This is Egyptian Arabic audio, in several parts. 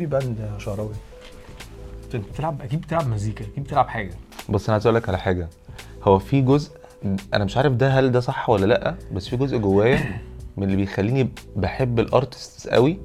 اشتري باند يا شعراوي انت بتلعب اكيد بتلعب مزيكا اكيد بتلعب حاجه بص انا عايز اقول لك على حاجه هو في جزء انا مش عارف ده هل ده صح ولا لا بس في جزء جوايا من اللي بيخليني بحب الارتست قوي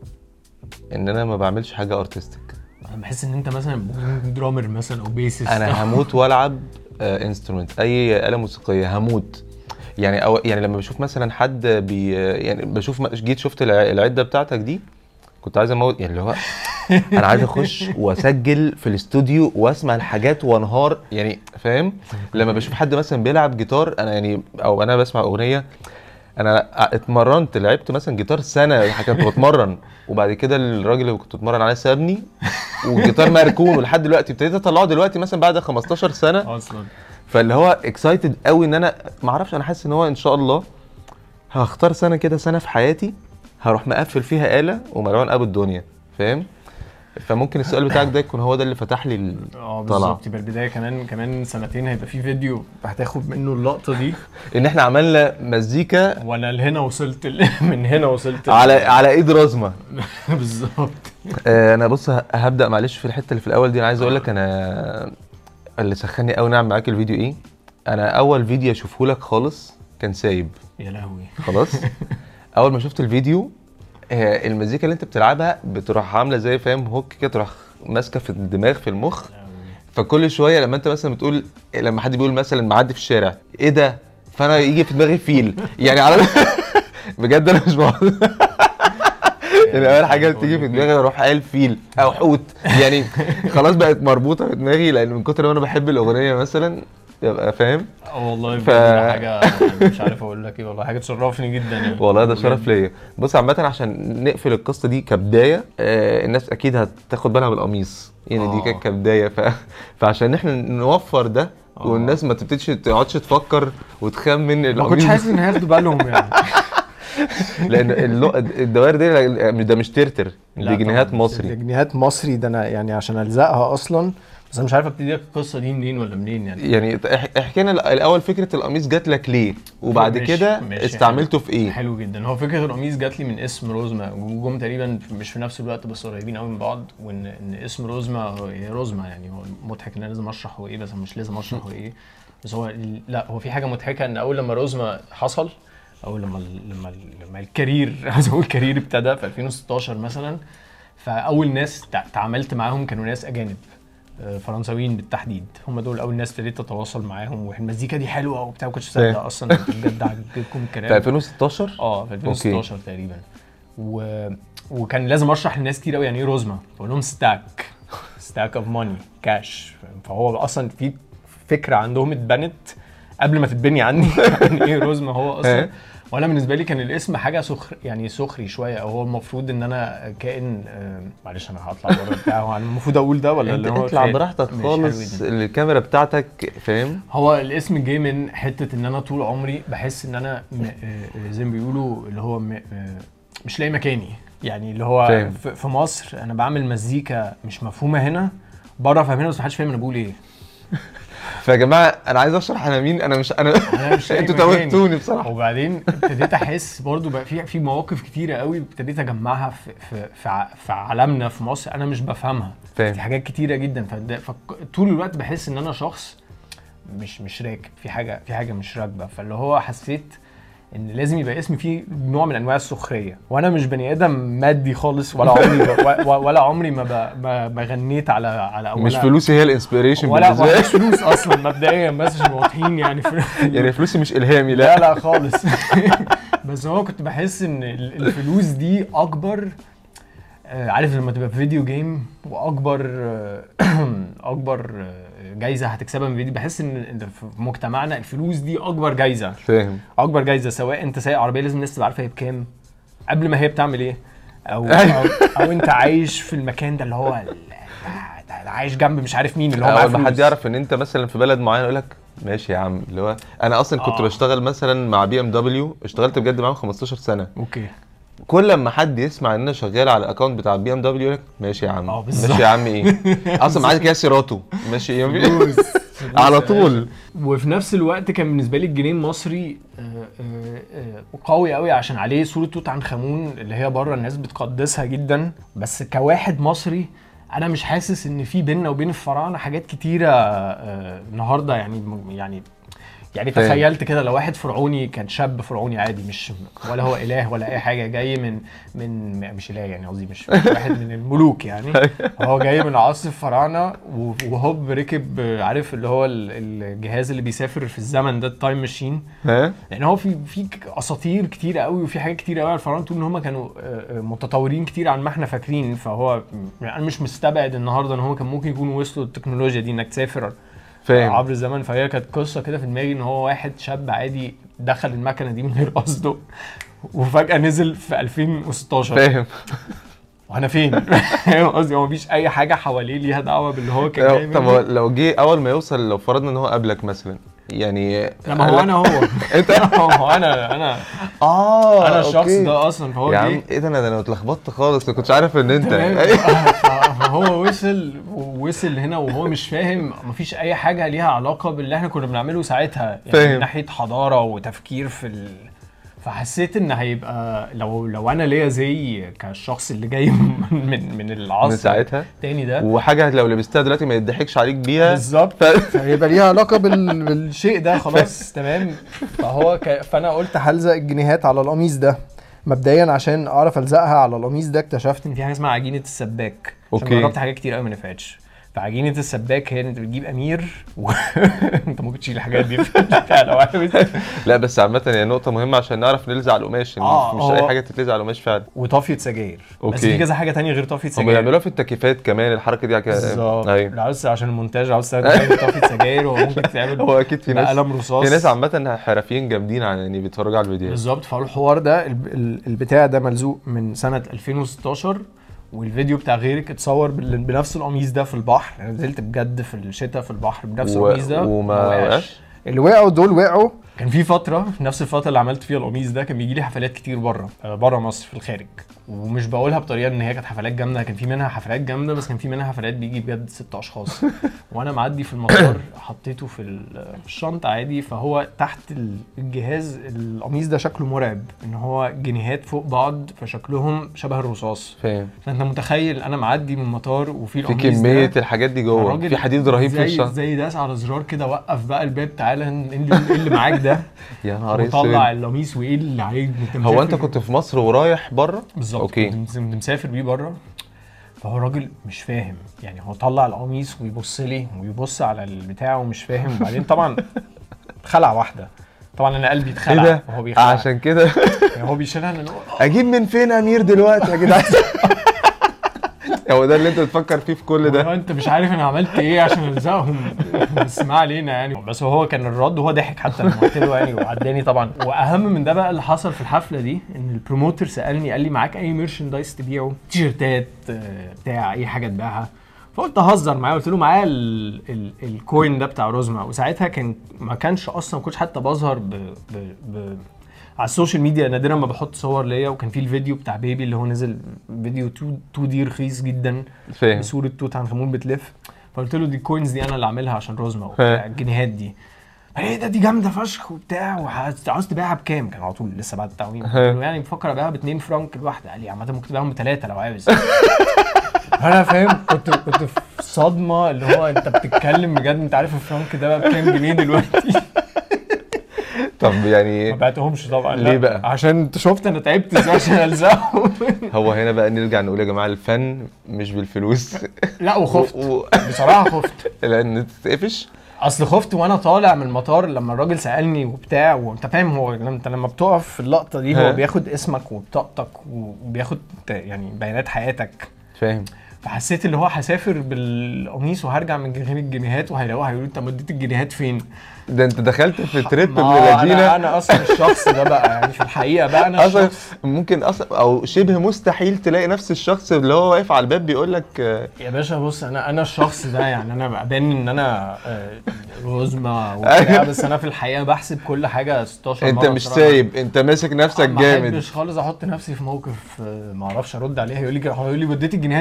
ان انا ما بعملش حاجه ارتستيك انا بحس ان انت مثلا درامر مثلا او بيسست انا هموت والعب انسترومنت اي اله موسيقيه هموت يعني أو يعني لما بشوف مثلا حد بي يعني بشوف جيت شفت الع- العده بتاعتك دي كنت عايز اموت يعني اللي هو انا عايز اخش واسجل في الاستوديو واسمع الحاجات وانهار يعني فاهم لما بشوف حد مثلا بيلعب جيتار انا يعني او انا بسمع اغنيه انا اتمرنت لعبت مثلا جيتار سنه كنت بتمرن وبعد كده الراجل اللي كنت بتمرن عليه سابني والجيتار مركون ولحد دلوقتي ابتديت اطلعه دلوقتي مثلا بعد 15 سنه اصلا فاللي هو اكسايتد قوي ان انا ما اعرفش انا حاسس ان هو ان شاء الله هختار سنه كده سنه في حياتي هروح مقفل فيها آلة وملعون ابو الدنيا فاهم فممكن السؤال بتاعك ده يكون هو ده اللي فتح لي ال- اه طلع. بالظبط يبقى البدايه كمان كمان سنتين هيبقى في فيديو هتاخد منه اللقطه دي ان احنا عملنا مزيكا وانا لهنا وصلت ال- من هنا وصلت ال- على على ايد رزمه بالظبط آه، انا بص ه- هبدا معلش في الحته اللي في الاول دي انا عايز اقول لك انا اللي سخني قوي نعمل معاك الفيديو ايه انا اول فيديو اشوفه لك خالص كان سايب يا لهوي خلاص اول ما شفت الفيديو آه، المزيكا اللي انت بتلعبها بتروح عامله زي فاهم هوك كده تروح ماسكه في الدماغ في المخ فكل شويه لما انت مثلا بتقول لما حد بيقول مثلا معدي في الشارع ايه ده فانا يجي في دماغي فيل يعني على بجد انا مش بقعد يعني اول حاجه بتيجي في دماغي اروح قايل فيل او حوت يعني خلاص بقت مربوطه في دماغي لان من كتر ما انا بحب الاغنيه مثلا يبقى فاهم اه والله ف- ف... حاجه يعني مش عارف اقول لك ايه والله حاجه تشرفني جدا يعني والله ده بجد. شرف ليا بص عامه عشان نقفل القصه دي كبدايه آه الناس اكيد هتاخد بالها من القميص يعني دي آه. كانت كبدايه ف... فعشان احنا نوفر ده آه. والناس ما تبتديش تقعدش تفكر وتخمن ما كنتش القميص حاسس ان هياخدوا بالهم يعني لان اللو... الدوائر دي ده مش ترتر لا دي جنيهات طبعاً، مصري جنيهات مصري ده انا يعني عشان الزقها اصلا بس انا مش عارف ابتدي لك القصه دي منين ولا منين يعني يعني اح- احكي لنا الاول فكره القميص جات لك ليه وبعد ماشي، كده ماشي، استعملته في ايه حلو جدا هو فكره القميص جات لي من اسم روزما جم تقريبا مش في نفس الوقت بس قريبين قوي من بعض وان ان اسم روزما هو- هي روزما يعني هو مضحك ان انا لازم اشرح هو ايه بس أنا مش لازم اشرح هو ايه بس هو ال- لا هو في حاجه مضحكه ان اول لما روزما حصل او لما ال- لما ال- لما الكارير عايز اقول الكارير ابتدى في 2016 مثلا فاول ناس تع- تعاملت معاهم كانوا ناس اجانب آه، فرنساويين بالتحديد هم دول اول ناس ابتديت اتواصل معاهم والمزيكا دي حلوه وبتاع ما كنتش مصدق فاهم. اصلا بجد عجبكم الكلام في 2016 اه في 2016 تقريبا و... وكان لازم اشرح لناس كتير قوي يعني ايه روزما بقول لهم ستاك ستاك اوف ماني كاش فهو اصلا في فكره عندهم اتبنت قبل ما تتبني عني يعني ايه روزما هو اصلا إيه؟ وانا بالنسبه لي كان الاسم حاجه سخر يعني سخري شويه او هو المفروض ان انا كائن آه، معلش انا هطلع بره بتاع هو انا المفروض اقول ده ولا انت اللي هو اطلع خيال؟ براحتك ماشي، حلو خالص جداً. الكاميرا بتاعتك فاهم هو الاسم جه من حته ان انا طول عمري بحس ان انا م- آه، آه، زي ما بيقولوا اللي هو م- آه، مش لاقي مكاني يعني اللي هو فاهم. في في مصر انا بعمل مزيكا مش مفهومه هنا بره فاهمينها بس محدش فاهم انا بقول ايه فيا جماعه انا عايز اشرح انا مين انا مش انا انا مش لاقي انتوا مكاني. توهتوني بصراحه وبعدين ابتديت احس برضو بقى في في مواقف كتيره قوي ابتديت اجمعها في في في, ع- في عالمنا في مصر انا مش بفهمها فاهم. في حاجات كتيره جدا فد- فطول الوقت بحس ان انا شخص مش مش راكب في حاجه في حاجه مش راكبه فاللي هو حسيت ان لازم يبقى اسمي فيه نوع من انواع السخريه وانا مش بني ادم مادي خالص ولا عمري ب... و- ولا عمري ما ب... ما ما غنيت على على مش ولا- فلوسي هي الانسبيريشن ولا بالنسبه ولا لي فلوس اصلا مبدئيا بس عشان واضحين يعني في يعني فلوسي مش الهامي لا لا لا خالص بس هو كنت بحس ان ال- الفلوس دي اكبر آه، عارف لما تبقى في فيديو جيم واكبر آه، اكبر آه، جايزه هتكسبها من فيديو بحس ان إن في مجتمعنا الفلوس دي اكبر جايزه فاهم اكبر جايزه سواء انت سايق عربيه لازم الناس تبقى عارفه هي بكام قبل ما هي بتعمل ايه او أيوة. او, أو انت عايش في المكان ده اللي هو ال- ده- ده عايش جنب مش عارف مين اللي هو معاه اول ما حد فلوس. يعرف ان انت مثلا في بلد معين يقول لك ماشي يا عم اللي هو انا اصلا كنت آه. بشتغل مثلا مع بي ام دبليو اشتغلت بجد معاهم 15 سنه اوكي كل لما حد يسمع ان انا شغال على الاكونت بتاع بي ام دبليو يقول لك ماشي يا عم آه، بالظبط. ماشي يا عم ايه اصلا معاك كده سيراتو ماشي ايه فلوس على طول وفي نفس الوقت كان بالنسبه لي الجنيه المصري آه، آه، آه، قوي قوي عشان عليه صوره توت عنخ امون اللي هي بره الناس بتقدسها جدا بس كواحد مصري انا مش حاسس ان في بيننا وبين الفراعنه حاجات كتيره آه، النهارده يعني يعني يعني فاهم. تخيلت كده لو واحد فرعوني كان شاب فرعوني عادي مش ولا هو اله ولا اي حاجه جاي من من مش اله يعني قصدي مش مش واحد من الملوك يعني هو جاي من عصر الفراعنه و- وهوب ركب آه، عارف اللي هو ال- الجهاز اللي بيسافر في الزمن ده التايم ماشين ها لان هو في في ك- اساطير كتير قوي وفي حاجات كتير قوي على الفراعنه تقول ان هم كانوا آه، آه، متطورين كتير عن ما احنا فاكرين فهو يعني انا مش مستبعد النهارده ان هم كان ممكن يكونوا وصلوا للتكنولوجيا دي انك تسافر فاهم عبر الزمن فهي كانت قصه كده في دماغي ان هو واحد شاب عادي دخل المكنه دي من غير قصده وفجاه نزل في 2016 فاهم وانا فين؟ فاهم قصدي هو مفيش اي حاجه حواليه ليها دعوه باللي هو كان جاي طب منه. هو لو جه اول ما يوصل لو فرضنا ان هو قابلك مثلا يعني لا ما هو انا هو انت هو انا انا اه انا الشخص أوكي. ده اصلا فهو يا جه عم ايه ده انا ده انا اتلخبطت خالص ما كنتش عارف ان انت تمام فهو وصل وصل هنا وهو مش فاهم مفيش اي حاجه ليها علاقه باللي احنا كنا بنعمله ساعتها يعني فاهم. من ناحيه حضاره وتفكير في ال... فحسيت ان هيبقى لو لو انا ليا زي كالشخص اللي جاي من من العصر من ساعتها التاني ده وحاجه لو لبستها دلوقتي ما يضحكش عليك بيها بالظبط فيبقى ليها علاقه بال... بال... الشيء ده خلاص تمام فهو ك... فانا قلت هلزق الجنيهات على القميص ده مبدئيا عشان اعرف الزقها على القميص ده اكتشفت ان في حاجه اسمها عجينه السباك عشان أوكي. جربت حاجات كتير قوي ما نفعتش فعجينه السباك هي إن انت بتجيب امير و... انت ممكن تشيل الحاجات دي في البتاع لو عاوز لا بس عامه هي نقطه مهمه عشان نعرف نلزق على القماش إن آه، مش هو- اي حاجه تتلزق على القماش فعلا وطافيه سجاير بس أوكي. في كذا حاجه تانية غير طافيه هم سجاير بيعملوها في التكييفات كمان الحركه دي كده بالظبط ايوه لو عاوز عشان المونتاج عاوز تستخدم طافيه سجاير وممكن تعمل هو اكيد في ناس بقلم رصاص في ناس عامه حرفيين جامدين عن يعني بيتفرجوا على الفيديوهات بالظبط فالحوار ده الب- ال- البتاع ده ملزوق من سنه 2016 والفيديو بتاع غيرك اتصور بال- بنفس القميص ده في البحر انا نزلت بجد في الشتاء في البحر بنفس و- القميص ده وما وقعش؟ اللي وقعوا دول وقعوا كان في فتره في نفس الفتره اللي عملت فيها القميص ده كان بيجي لي حفلات كتير بره بره مصر في الخارج ومش بقولها بطريقه ان هي كانت حفلات جامده كان في منها حفلات جامده بس كان في منها حفلات بيجي بجد ست اشخاص وانا معدي في المطار حطيته في ال- في الشنطه عادي فهو تحت ال- الجهاز القميص ده شكله مرعب ان هو جنيهات فوق بعض فشكلهم شبه الرصاص فاهم فانت متخيل انا معدي من المطار وفي في القميص كميه ده الحاجات دي جوه الراجل في حديد رهيب في زي الشنطه زي داس على زرار كده وقف بقى الباب تعالى ايه اللي إيه اللي معاك ده يا نهار وطلع اسود القميص وايه اللي عليك انت هو مسافر- انت كنت في مصر ورايح بره بالظبط اوكي. كنت كنت مسافر بيه بره فهو الراجل مش فاهم يعني هو طلع القميص ويبص لي ويبص على البتاع ومش فاهم وبعدين طبعا خلع واحده طبعا انا قلبي ايه اتخلع ده وهو بيخلع عشان كده يعني هو بيشيلها لان هو اجيب من فين امير دلوقتي يا جدعان هو ده اللي انت بتفكر فيه في كل ده هو انت مش عارف انا عملت ايه عشان الزقهم بس ما علينا يعني بس هو كان الرد وهو ضحك حتى لما قلت له يعني وعداني طبعا واهم من ده بقى اللي حصل في الحفله دي ان البروموتر سالني قال لي معاك اي ميرشندايز تبيعه تيشيرتات آه، بتاع اي حاجه تبيعها فقلت اهزر معاه قلت له معايا ال- ال- الكوين ده بتاع روزما وساعتها كان ما كانش اصلا ما كنتش حتى بظهر ب, ب, ب على السوشيال ميديا نادرا ما بحط صور ليا وكان في الفيديو بتاع بيبي اللي هو نزل فيديو 2 دي رخيص جدا فاهم بصوره توت عنخ امون بتلف فقلت له دي الكوينز دي انا اللي عاملها عشان روزما ها. وبتاع الجنيهات دي قال لي ايه ده دي جامده فشخ وبتاع وعاوز تبيعها بكام؟ كان على طول لسه بعد التعويم قلت له يعني بفكر ابيعها ب 2 فرنك الواحده قال لي عامه ممكن تبيعهم بثلاثه لو عاوز انا فاهم كنت كنت في صدمه اللي هو انت بتتكلم بجد انت عارف الفرنك ده بقى بكام جنيه دلوقتي طب ما يعني بعتهمش طبعا ليه لا. بقى؟ عشان انت شفت انا تعبت ازاي عشان الزقهم هو هنا بقى نرجع نقول يا جماعه الفن مش بالفلوس لا وخفت و- و- بصراحه خفت لان تتقفش اصل خفت وانا طالع من المطار لما الراجل سالني وبتاع وانت فاهم هو لما انت لما بتقف في اللقطه دي ها. هو بياخد اسمك وبطاقتك وبياخد يعني بيانات حياتك فاهم فحسيت اللي هو هسافر بالقميص وهرجع من غير الجنيهات وهيلاقوها هيقولوا انت مديت الجنيهات فين؟ ده انت دخلت في تريب ابن ما انا لذينه انا اصلا الشخص ده بقى يعني في الحقيقه بقى انا اصلا الشخص ممكن اصلا او شبه مستحيل تلاقي نفس الشخص اللي هو واقف على الباب بيقول لك آه، يا باشا بص انا انا الشخص ده يعني انا بقى باين ان انا آه، روزما وبتاع بس انا في الحقيقه بحسب كل حاجه 16 انت مرة مش بصراحة. سايب انت ماسك نفسك ما جامد احبش خالص احط نفسي في موقف آه، ما اعرفش ارد عليه هيقول لي هيقول لي وديت الجنيهات فين اقول له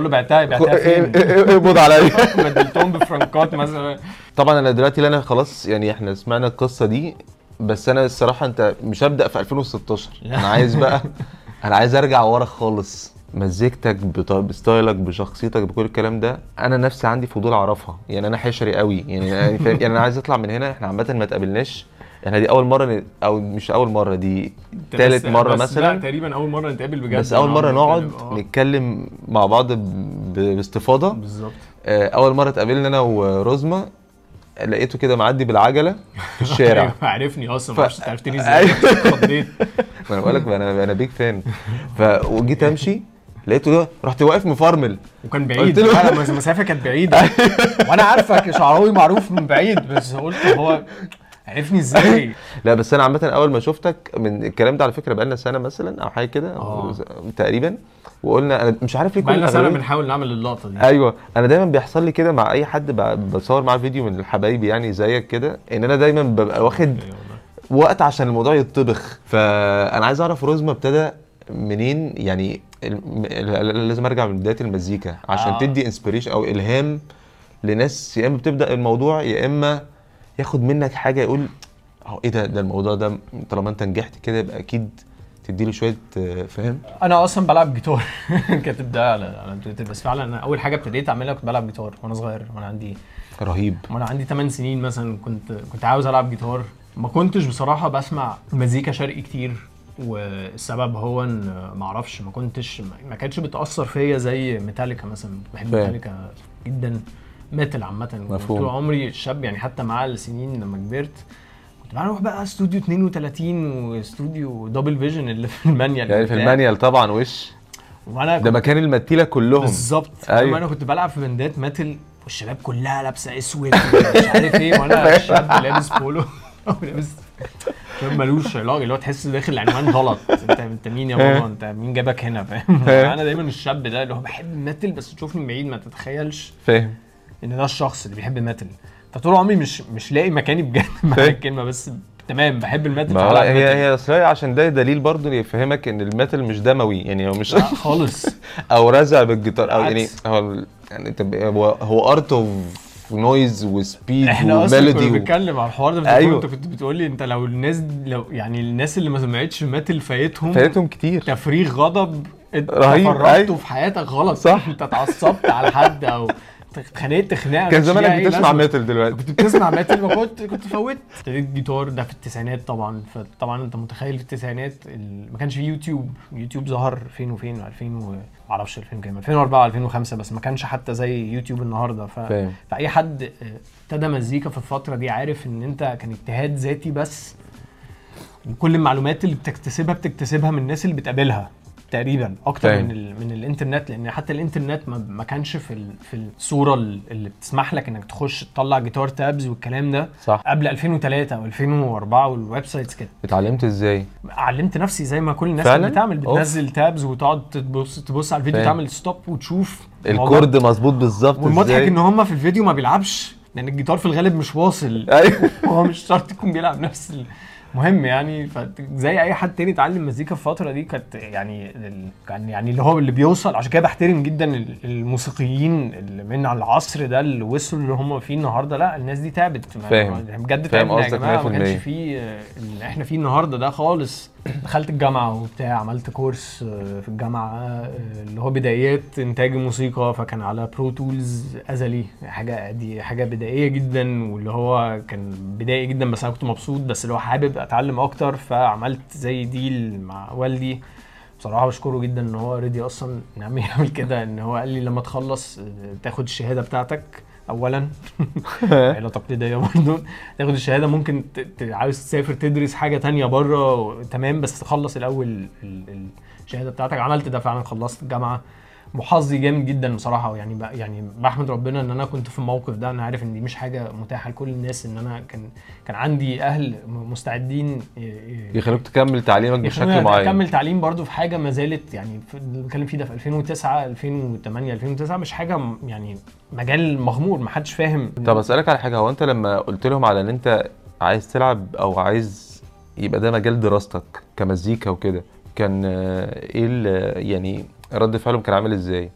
له بعتها بعتها فين؟ اقبض عليا بدلتهم بفرنكات مثلا طبعا انا دلوقتي انا خلاص يعني احنا سمعنا القصه دي بس انا الصراحه انت مش هبدا في 2016 لا. انا عايز بقى انا عايز ارجع ورا خالص مزيكتك بط- بستايلك بشخصيتك بكل الكلام ده انا نفسي عندي فضول اعرفها يعني انا حشري قوي يعني يعني, فاهم؟ يعني انا عايز اطلع من هنا احنا عامه ما تقابلناش احنا دي اول مره ن- او مش اول مره دي تالت بس- مره بس مثلا لا تقريبا اول مره نتقابل بجد بس اول مره نقعد نتكلم، آه. نتكلم مع بعض ب- باستفاضه بالظبط آه، اول مره اتقابلنا انا وروزما لقيته كده معدي بالعجله في الشارع أيوة، عرفني اصلا ف- ما اعرفش انت عرفتني ازاي أيوة. اتخضيت ما انا بقول لك انا انا بيج فان ف وجيت امشي لقيته ده رحت واقف مفرمل وكان بعيد قلت له- لا، لا، المسافه كانت بعيده وانا عارفك شعراوي معروف من بعيد بس قلت هو عرفني ازاي لا بس انا عامه اول ما شفتك من الكلام ده على فكره بقالنا سنه مثلا او حاجه كده أو آه. تقريبا وقلنا انا مش عارف ليه كل بقالنا سنه الأغلبية- بنحاول نعمل اللقطه دي ايوه انا دايما بيحصل لي كده مع اي حد ب- بصور معاه فيديو من حبايبي يعني زيك كده ان انا دايما ببقى واخد أيوة والله. وقت عشان الموضوع يتطبخ فانا عايز اعرف روزما ابتدى منين يعني الم- ال- لازم ارجع من بدايه المزيكا عشان آه. آه. تدي انسبيريشن او الهام لناس يا اما بتبدا الموضوع يا اما ياخد منك حاجه يقول اه ايه ده ده الموضوع ده طالما انت نجحت كده يبقى اكيد تديله شويه آه، فاهم انا اصلا بلعب جيتار كاتب ده على على تويتر بس فعلا انا اول حاجه ابتديت اعملها كنت بلعب جيتار وانا صغير وانا عندي رهيب وانا عندي 8 سنين مثلا كنت كنت عاوز العب جيتار ما كنتش بصراحه بسمع مزيكا شرقي كتير والسبب هو ان ما اعرفش ما كنتش ما كانتش بتاثر فيا زي ميتاليكا مثلا بحب فاهم. ميتاليكا جدا ميتال عامه مفهوم. طول عمري شاب يعني حتى مع السنين لما كبرت كنت بروح بقى استوديو 32 واستوديو دبل فيجن اللي في المانيال يعني في وبتاع. المانيال طبعا وش وانا ده مكان المتيله كلهم بالظبط أيوة. أيوة. انا كنت بلعب في بندات ماتل والشباب كلها لابسه اسود مش عارف ايه وانا شاب لابس بولو او لابس شاب ملوش علاقه اللي هو تحس داخل العنوان غلط انت انت مين يا بابا انت مين جابك هنا فاهم انا دايما الشاب ده اللي هو بحب الميتال بس تشوفني من بعيد ما تتخيلش فاهم ان ده الشخص اللي بيحب الميتال فطول عمري مش مش لاقي مكاني بجد مع فاهم. الكلمه بس تمام بحب الميتال ما هو فبلعب هي ميتال. هي اصل هي عشان ده دليل برضه يفهمك ان الميتال مش دموي يعني هو مش لا خالص او رزع بالجيتار او يعني بالعكس. هو ال- يعني طب هو هو ارت اوف نويز وسبيد احنا اصلا كنا وميلودي و... بنتكلم على الحوار ده أيوة. أيوة. انت كنت بتقول لي انت لو الناس لو يعني الناس اللي ما سمعتش ميتال فايتهم فايتهم كتير تفريغ غضب انت رهيب، فرطته أيوة. في حياتك غلط صح. انت اتعصبت على حد او اتخانقت خناقه كان مش ليها زمانك أي بتسمع لازمة. ميتال دلوقتي كنت بتسمع ميتال ما كنت كنت فوت ابتديت جيتار ده في التسعينات طبعا فطبعا انت متخيل في التسعينات ال- ما كانش في يوتيوب يوتيوب ظهر فين وفين 2000 و ما اعرفش 2000 كام 2004 2005 بس ما كانش حتى زي يوتيوب النهارده ف... فاهم فاي حد آه، ابتدى مزيكا في الفتره دي عارف ان انت كان اجتهاد ذاتي بس كل المعلومات اللي بتكتسبها بتكتسبها من الناس اللي بتقابلها تقريبا اكتر فاهم. من ال... من الانترنت لان حتى الانترنت ما, ما كانش في ال... في الصوره ال- اللي بتسمح لك انك تخش تطلع جيتار تابز والكلام ده صح قبل 2003 او 2004 والويب سايتس كانت اتعلمت ازاي علمت نفسي زي ما كل الناس فعلاً؟ كانت بتعمل أوف. بتنزل تابز وتقعد تبص تبص على الفيديو فاهم. تعمل ستوب وتشوف الموضوع. الكورد مظبوط بالظبط والمضحك ازاي ان هم في الفيديو ما بيلعبش لان الجيتار في الغالب مش واصل ايوه وهو مش شرط يكون بيلعب نفس ال- مهم يعني فزي اي حد تاني اتعلم مزيكا في الفتره دي كانت يعني ال- كان يعني اللي هو اللي بيوصل عشان كده بحترم جدا ال- الموسيقيين اللي من على العصر ده اللي وصلوا اللي هم فيه النهارده لا الناس دي تعبت ما- فاهم. بجد فاهم تعبنا يا قصدك جماعه ما 100%. كانش فيه آه، اللي احنا فيه النهارده ده خالص دخلت الجامعه وبتاع عملت كورس آه، في الجامعه آه، اللي هو بدايات انتاج الموسيقى فكان على برو تولز ازلي حاجه دي حاجه بدائيه جدا واللي هو كان بدائي جدا بس انا كنت مبسوط بس اللي هو حابب اتعلم اكتر فعملت زي ديل مع والدي بصراحه بشكره جدا ان هو رضي اصلا نعم يعمل كده ان هو قال لي لما تخلص آه، تاخد الشهاده بتاعتك اولا عيله تقليديه برضه تاخد الشهاده ممكن ت... ت... عاوز تسافر تدرس حاجه تانية بره و... تمام بس تخلص الاول ال... ال... الشهاده بتاعتك عملت ده فعلا خلصت الجامعه وحظي جامد جدا بصراحه يعني ب... يعني بحمد ربنا ان انا كنت في الموقف ده انا عارف ان دي مش حاجه متاحه لكل الناس ان انا كان كان عندي اهل م- مستعدين ي... ي... يخلوك تكمل تعليمك يخلوني بشكل معين اكمل تعليم برضو في حاجه ما زالت يعني في- اللي بتكلم فيه ده في 2009 2008 2009 مش حاجه م- يعني مجال مغمور ما حدش فاهم طب اسالك على حاجه هو انت لما قلت لهم على ان انت عايز تلعب او عايز يبقى ده مجال دراستك كمزيكا وكده كان آه، ايه ال- يعني رد فعلهم كان عامل ازاي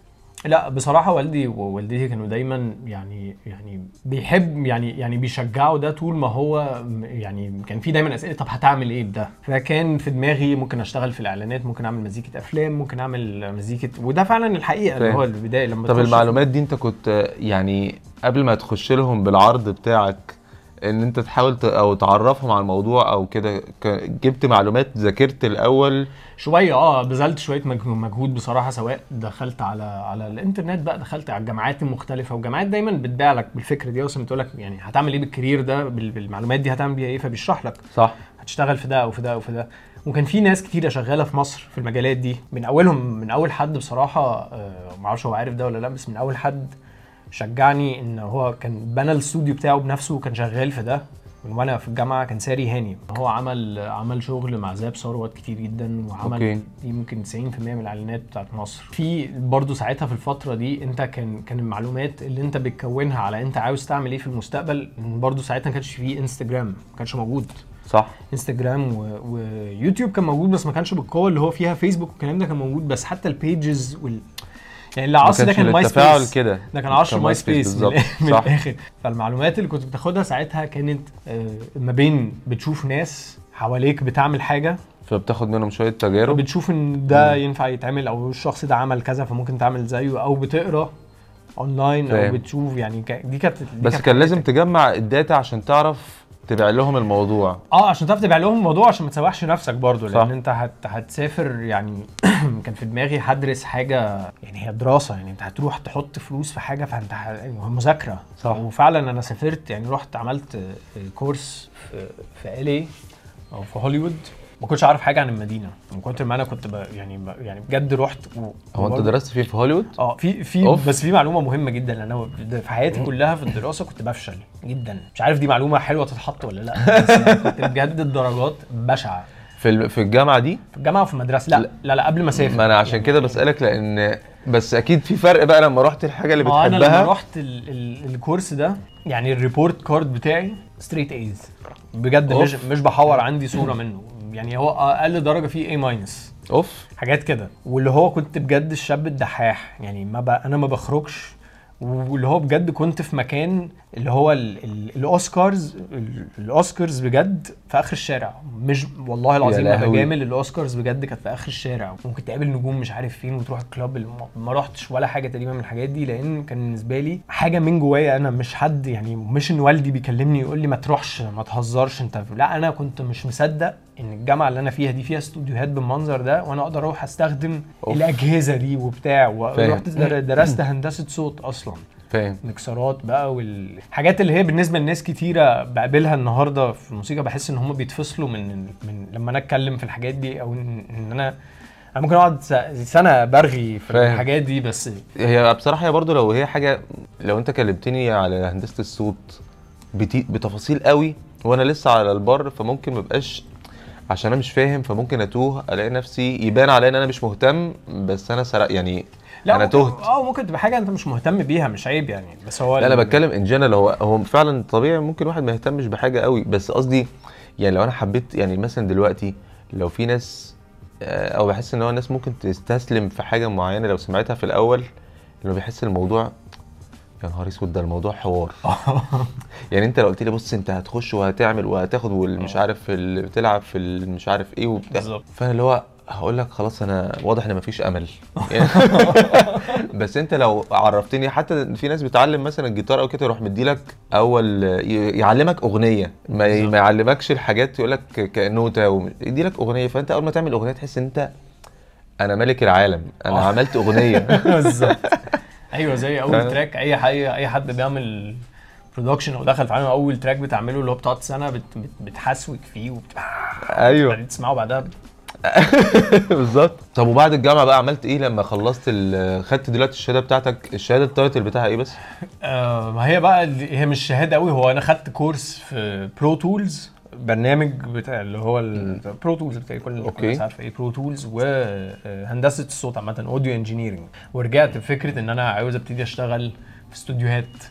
لا بصراحة والدي ووالدتي كانوا دايما يعني يعني بيحب يعني يعني بيشجعوا ده طول ما هو م- يعني كان في دايما اسئلة طب هتعمل ايه بده؟ فكان في دماغي ممكن اشتغل في الاعلانات ممكن اعمل مزيكة افلام ممكن اعمل مزيكة وده فعلا الحقيقة اللي فاهم. هو البداية لما طب تخش- المعلومات دي انت كنت يعني قبل ما تخش لهم بالعرض بتاعك ان انت تحاول ت- او تعرفهم على الموضوع او كده ك- جبت معلومات ذاكرت الاول شويه اه بذلت شويه مج- مجهود بصراحه سواء دخلت على على الانترنت بقى دخلت على الجامعات المختلفه والجامعات دايما بتبيع لك بالفكره دي اصلا بتقول لك يعني هتعمل ايه بالكارير ده بال- بالمعلومات دي هتعمل بيها ايه فبيشرح لك صح هتشتغل في ده او في ده او في ده وكان في ناس كتيره شغاله في مصر في المجالات دي من اولهم من اول حد بصراحه آه، ما اعرفش هو عارف ده ولا لا بس من اول حد شجعني ان هو كان بنى الاستوديو بتاعه بنفسه وكان شغال في ده من وانا في الجامعه كان ساري هاني هو عمل عمل شغل مع زاب ثروت كتير جدا وعمل أوكي. يمكن 90% من الاعلانات بتاعت مصر في برضه ساعتها في الفتره دي انت كان كان المعلومات اللي انت بتكونها على انت عاوز تعمل ايه في المستقبل برضه ساعتها ما كانش فيه انستجرام ما كانش موجود صح انستجرام و... ويوتيوب كان موجود بس ما كانش بالقوه اللي هو فيها فيسبوك والكلام ده كان موجود بس حتى البيجز وال يعني اللي ما عصر ده كانش كان ماي التفاعل سبيس كده ده كان عصر كان ماي MySpace سبيس من, بالظبط. من صح. الاخر فالمعلومات اللي كنت بتاخدها ساعتها كانت آه، ما بين بتشوف ناس حواليك بتعمل حاجه فبتاخد منهم شويه تجارب بتشوف ان ده ينفع يتعمل او الشخص ده عمل كذا فممكن تعمل زيه او بتقرا اونلاين او فاهم. بتشوف يعني ك- دي كانت دي بس كانت كان لازم حياتك. تجمع الداتا عشان تعرف تبيع لهم الموضوع اه عشان تعرف تبيع لهم الموضوع عشان ما تسوحش نفسك برضو لان صح. انت هت... هتسافر يعني كان في دماغي هدرس حاجه يعني هي دراسه يعني انت هتروح تحط فلوس في حاجه فانت ه... يعني مذاكره صح. وفعلا انا سافرت يعني رحت عملت آه، كورس في في ال او في هوليوود ما كنتش عارف حاجه عن المدينه من كتر ما انا كنت ب... يعني ب... يعني بجد رحت و... هو انت وبرضه- درست فين في هوليوود؟ اه في في أوف. بس في معلومه مهمه جدا لان انا في حياتي كلها في الدراسه كنت بفشل جدا مش عارف دي معلومه حلوه تتحط ولا لا بس يعني كنت بجد الدرجات بشعه في ال- في الجامعه دي في الجامعه وفي المدرسه لا لا لا قبل ما اسافر ما انا عشان يعني- كده بسالك لان بس اكيد في فرق بقى لما رحت الحاجه اللي ما انا لما بتحبها رحت ال ال الكورس ده يعني الريبورت كارد بتاعي ستريت ايز بجد مش أوف. مش بحور عندي صوره منه يعني هو اقل درجه فيه اي ماينس اوف حاجات كده واللي هو كنت بجد الشاب الدحاح يعني ما ب... انا ما بخرجش واللي هو بجد كنت في مكان اللي هو ال... ال... الاوسكارز ال... الاوسكارز بجد في اخر الشارع مش والله العظيم ما لهوي. بجامل الاوسكارز بجد كانت في اخر الشارع ممكن تقابل نجوم مش عارف فين وتروح الكلاب الم... ما رحتش ولا حاجه تقريبا من الحاجات دي لان كان بالنسبه لي حاجه من جوايا انا مش حد يعني مش ان والدي بيكلمني يقول لي ما تروحش ما تهزرش انت لا انا كنت مش مصدق ان الجامعه اللي انا فيها دي فيها استوديوهات بالمنظر ده وانا اقدر اروح استخدم أوف. الاجهزه دي وبتاع فاهم. ورحت در- درست هندسه صوت اصلا فاهم مكسرات بقى والحاجات اللي هي بالنسبه لناس كتيره بقابلها النهارده في الموسيقى بحس ان هم بيتفصلوا من من لما انا اتكلم في الحاجات دي او ان إن انا انا ممكن اقعد س- سنه برغي في فاهم. الحاجات دي بس هي بصراحه هي برضو لو هي حاجه لو انت كلمتني على هندسه الصوت بتي... بتفاصيل قوي وانا لسه على البر فممكن مبقاش عشان انا مش فاهم فممكن اتوه الاقي نفسي يبان عليا ان انا مش مهتم بس انا سرق يعني انا ممكن- تهت اه ممكن تبقى حاجه انت مش مهتم بيها مش عيب يعني بس هو لا انا ال- بتكلم ان جنرال هو هو فعلا طبيعي ممكن واحد ما يهتمش بحاجه قوي بس قصدي يعني لو انا حبيت يعني مثلا دلوقتي لو في ناس آه، او بحس ان هو الناس ممكن تستسلم في حاجه معينه لو سمعتها في الاول لانه بيحس الموضوع يا نهار اسود ده الموضوع حوار يعني انت لو قلت لي بص انت هتخش وهتعمل وهتاخد والمش عارف ال- بتلعب في ال- مش عارف ايه وبتاع بالظبط. فانا اللي هو هقول لك خلاص انا واضح ان مفيش امل بس انت لو عرفتني حتى في ناس بتعلم مثلا الجيتار او كده يروح مديلك اول ي- يعلمك اغنيه ما, ي- بالظبط. ما يعلمكش الحاجات يقول لك كنوته وم- يديلك اغنيه فانت اول ما تعمل اغنيه تحس ان انت انا ملك العالم انا آه. عملت اغنيه بالظبط ايوه زي اول فعلا. تراك اي حي اي حد بيعمل برودكشن او دخل في عالم اول تراك بتعمله اللي هو بتقعد سنه بت بت بتحسوك فيه وبت... ايوه بعدين تسمعه بعدها بالظبط طب وبعد الجامعه بقى عملت ايه لما خلصت ال- خدت دلوقتي الشهاده بتاعتك الشهاده التايتل بتاعها ايه بس آه ما هي بقى ال- هي مش شهاده قوي هو انا خدت كورس في برو تولز برنامج بتاع اللي هو البرو تولز بتاع كل أوكي. الناس عارفه ايه برو تولز وهندسه الصوت عامه اوديو انجينيرنج ورجعت بفكره ان انا عاوز ابتدي اشتغل في استوديوهات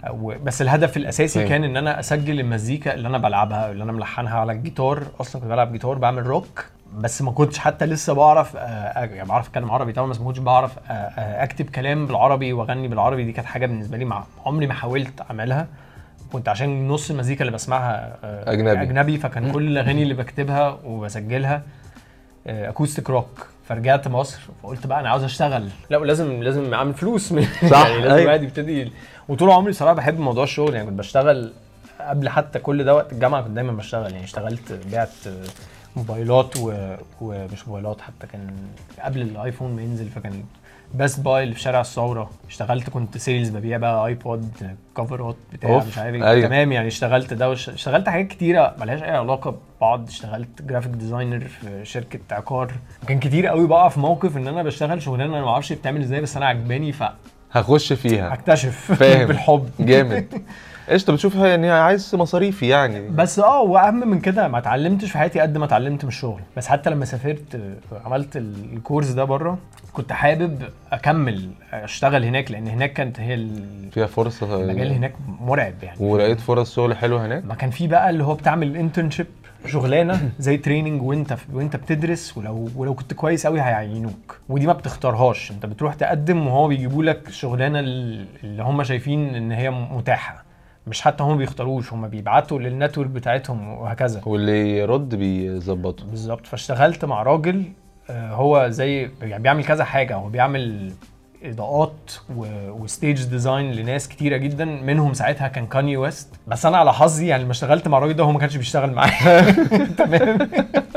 و- بس الهدف الاساسي فاهم. كان ان انا اسجل المزيكا اللي انا بلعبها اللي انا ملحنها على الجيتار اصلا كنت بلعب جيتار بعمل روك بس ما كنتش حتى لسه بعرف آه، يعني بعرف اتكلم عربي طبعا بس ما كنتش بعرف آه، آه، اكتب كلام بالعربي واغني بالعربي دي كانت حاجه بالنسبه لي مع عمري ما حاولت اعملها كنت عشان نص المزيكا اللي بسمعها آه، أجنبي. اجنبي فكان كل الاغاني اللي بكتبها وبسجلها اكوستيك روك فرجعت مصر فقلت بقى انا عاوز اشتغل لا ولازم لازم اعمل فلوس صح، يعني لازم أيوة. الواحد يبتدي وطول عمري صراحه بحب موضوع الشغل يعني كنت بشتغل قبل حتى كل ده وقت الجامعه كنت دايما بشتغل يعني اشتغلت بعت موبايلات و... ومش موبايلات حتى كان قبل الايفون ما ينزل فكان بيست باي اللي في شارع الثوره اشتغلت كنت سيلز ببيع بقى ايبود كفرات بتاع أوف، مش عارف ايه أيوة. تمام يعني اشتغلت ده وش... اشتغلت حاجات كتيره ملهاش اي علاقه ببعض اشتغلت جرافيك ديزاينر في شركه عقار كان كتير قوي بقى في موقف ان انا بشتغل شغلانه انا ما اعرفش بتعمل ازاي بس انا عجباني هخش فيها فاكتشف فاهم. بالحب جامد قشطه بتشوف يعني عايز مصاريفي يعني بس اه واهم من كده ما اتعلمتش في حياتي قد ما اتعلمت من الشغل بس حتى لما سافرت آه، عملت ال- الكورس ده بره كنت حابب اكمل اشتغل هناك لان هناك كانت هي ال- فيها فرصه المجال هناك مرعب يعني ولقيت فرص شغل حلوه هناك ما كان في بقى اللي هو بتعمل انترنشيب شغلانه زي تريننج وانت وانت بتدرس ولو ولو كنت كويس قوي هيعينوك ودي ما بتختارهاش انت بتروح تقدم وهو بيجيبوا لك الشغلانه ال- اللي هم شايفين ان هي متاحه مش حتى هم بيختاروش هم بيبعتوا للنتورك بتاعتهم وهكذا واللي يرد بيظبطه بالظبط فاشتغلت مع راجل آه، هو زي يعني بيعمل كذا حاجه هو بيعمل اضاءات و- وستيج ديزاين لناس كتيره جدا منهم ساعتها كان كاني ويست بس انا على حظي يعني لما اشتغلت مع الراجل ده هو ما كانش بيشتغل معايا تمام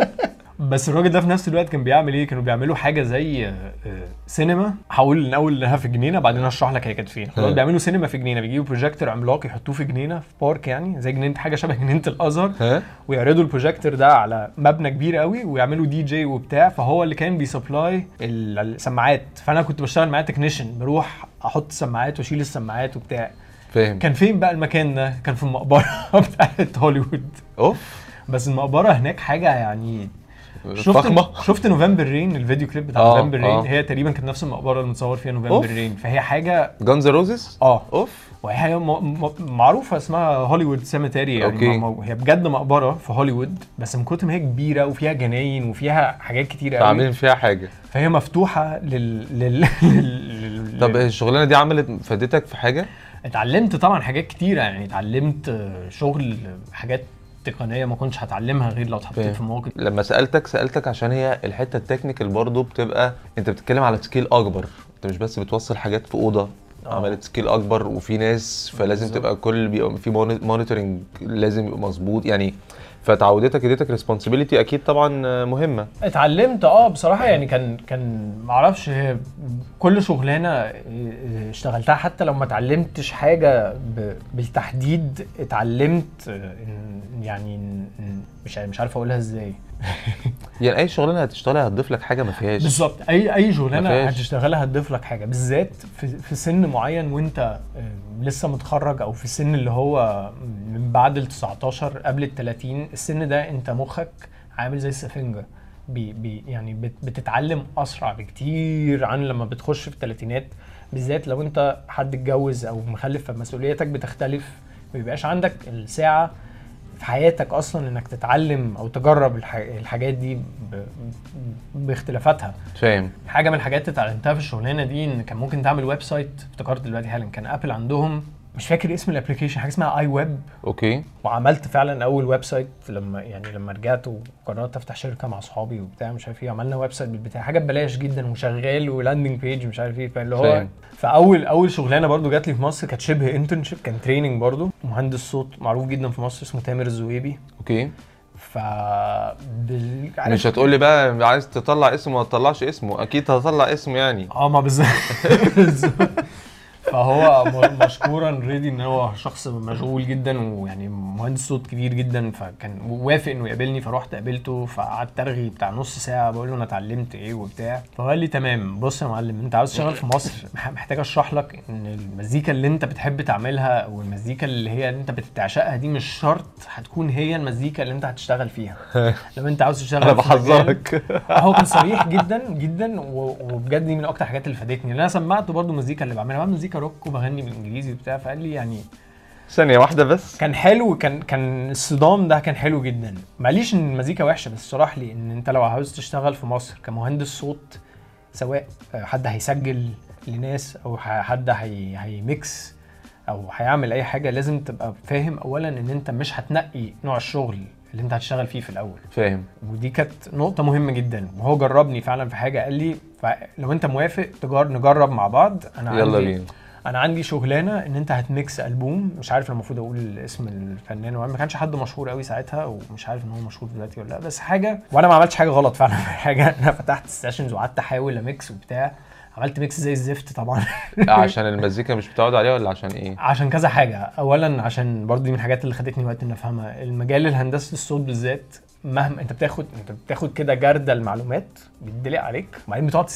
بس الراجل ده في نفس الوقت كان بيعمل ايه كانوا بيعملوا حاجه زي آه، آه، سينما هقول الاول انها في جنينه بعدين اشرح لك هي كانت فين ها. بيعملوا سينما في جنينه بيجيبوا بروجيكتور عملاق يحطوه في جنينه في بارك يعني زي جنينه حاجه شبه جنينه الازهر ها ويعرضوا البروجيكتور ده على مبنى كبير قوي ويعملوا دي جي وبتاع فهو اللي كان بيسبلاي ال- السماعات فانا كنت بشتغل معاه تكنيشن بروح احط السماعات واشيل السماعات وبتاع فاهم كان فين بقى المكان ده كان في المقبره بتاعت هوليوود اوف بس المقبره هناك حاجه يعني شفت فخمه شفت نوفمبر رين الفيديو كليب بتاع آه، نوفمبر رين آه. هي تقريبا كانت نفس المقبره اللي متصور فيها نوفمبر أوف. رين فهي حاجه جانز روزز اه اوف وهي م- م- معروفه اسمها هوليوود سيمتري يعني أوكي. م- م- هي بجد مقبره في هوليوود بس من كتر ما هي كبيره وفيها جناين وفيها حاجات كتير قوي عاملين فيها حاجه فهي مفتوحه لل, لل... لل... طب لل- الشغلانه دي عملت فادتك في حاجه اتعلمت طبعا حاجات كتيره يعني اتعلمت آه، شغل حاجات تقنيه ما كنتش هتعلمها غير لو اتحطيت فاهم. في مواقف لما سالتك سالتك عشان هي الحته التكنيكال برضو بتبقى انت بتتكلم على سكيل اكبر انت مش بس بتوصل حاجات في اوضه آه. عملت سكيل اكبر وفي ناس فلازم بالظبط. تبقى كل بيبقى في مونيتورنج لازم يبقى مظبوط يعني فتعودتك اديتك ريسبونسبيلتي اكيد طبعا آه، مهمه اتعلمت اه بصراحه يعني كان كان معرفش هي كل شغلانه اشتغلتها حتى لو ما اتعلمتش حاجه ب- بالتحديد اتعلمت آه، إن- يعني إن- مش مش عارف اقولها ازاي يعني اي شغلانه هتشتغلها هتضيف لك حاجه ما فيهاش بالظبط اي اي شغلانه مفيهاش. هتشتغلها هتضيف لك حاجه بالذات في, في سن معين وانت آه، لسه متخرج او في السن اللي هو من بعد ال 19 قبل ال 30 السن ده انت مخك عامل زي السفنجه بي بي يعني بت بتتعلم اسرع بكتير عن لما بتخش في الثلاثينات بالذات لو انت حد اتجوز او مخلف فمسؤوليتك بتختلف ما بيبقاش عندك الساعه في حياتك اصلا انك تتعلم او تجرب الح- الحاجات دي ب- باختلافاتها فاهم حاجه من الحاجات اللي اتعلمتها في الشغلانه دي ان كان ممكن تعمل ويب سايت افتكرت دلوقتي حالا كان ابل عندهم مش فاكر اسم الابلكيشن حاجه اسمها اي ويب اوكي وعملت فعلا اول ويب سايت لما يعني لما رجعت وقررت افتح شركه مع اصحابي وبتاع مش عارف ايه عملنا ويب سايت بالبتاع حاجه ببلاش جدا وشغال ولاندنج بيج مش عارف ايه فاللي هو فاهم. فاول اول شغلانه برضو جات لي في مصر كانت شبه انترنشيب كان تريننج برضو مهندس صوت معروف جدا في مصر اسمه تامر الزويبي اوكي ف بال... مش هتقول لي بقى عايز تطلع اسمه وما تطلعش اسمه اكيد هتطلع اسمه يعني اه ما بالظبط بالظبط. فهو م- مشكورا ريدي ان هو شخص مشغول جدا ويعني مهندس صوت كبير جدا فكان وافق انه يقابلني فرحت قابلته فقعدت ارغي بتاع نص ساعه بقول له انا اتعلمت ايه وبتاع فهو قال لي تمام بص يا معلم انت عاوز تشتغل في مصر مح- محتاج اشرح لك ان المزيكا اللي انت بتحب تعملها والمزيكا اللي هي اللي انت بتعشقها دي مش شرط هتكون هي المزيكا اللي انت هتشتغل فيها لو انت عاوز تشتغل انا في مجال- بحذرك هو كان صريح جدا جدا و- وبجد دي من اكتر الحاجات اللي فادتني لان انا سمعته برضو المزيكا اللي بعملها بعمل مزيكا مزيكا روك وبغني بالانجليزي وبتاع فقال لي يعني ثانيه واحده بس كان حلو كان كان الصدام ده كان حلو جدا ماليش ان المزيكا وحشه بس شرح لي ان انت لو عاوز تشتغل في مصر كمهندس صوت سواء حد هيسجل لناس او ح- حد هي هيميكس او هيعمل اي حاجه لازم تبقى فاهم اولا ان انت مش هتنقي نوع الشغل اللي انت هتشتغل فيه في الاول فاهم ودي كانت نقطة مهمة جدا وهو جربني فعلا في حاجة قال لي لو انت موافق تجار نجرب مع بعض انا يلا عندي بينا انا عندي شغلانه ان انت هتميكس البوم مش عارف لو المفروض اقول اسم الفنان ولا ما كانش حد مشهور قوي ساعتها ومش عارف ان هو مشهور دلوقتي ولا لا بس حاجه وانا ما عملتش حاجه غلط فعلا في حاجه انا فتحت السيشنز وقعدت احاول اميكس وبتاع عملت ميكس زي الزفت طبعا عشان المزيكا مش متعود عليها ولا عشان ايه عشان كذا حاجه اولا عشان برضو دي من الحاجات اللي خدتني وقت ان افهمها المجال الهندسه الصوت بالذات مهما انت بتاخد انت بتاخد كده جردل المعلومات بيتدلق عليك وبعدين بتقعد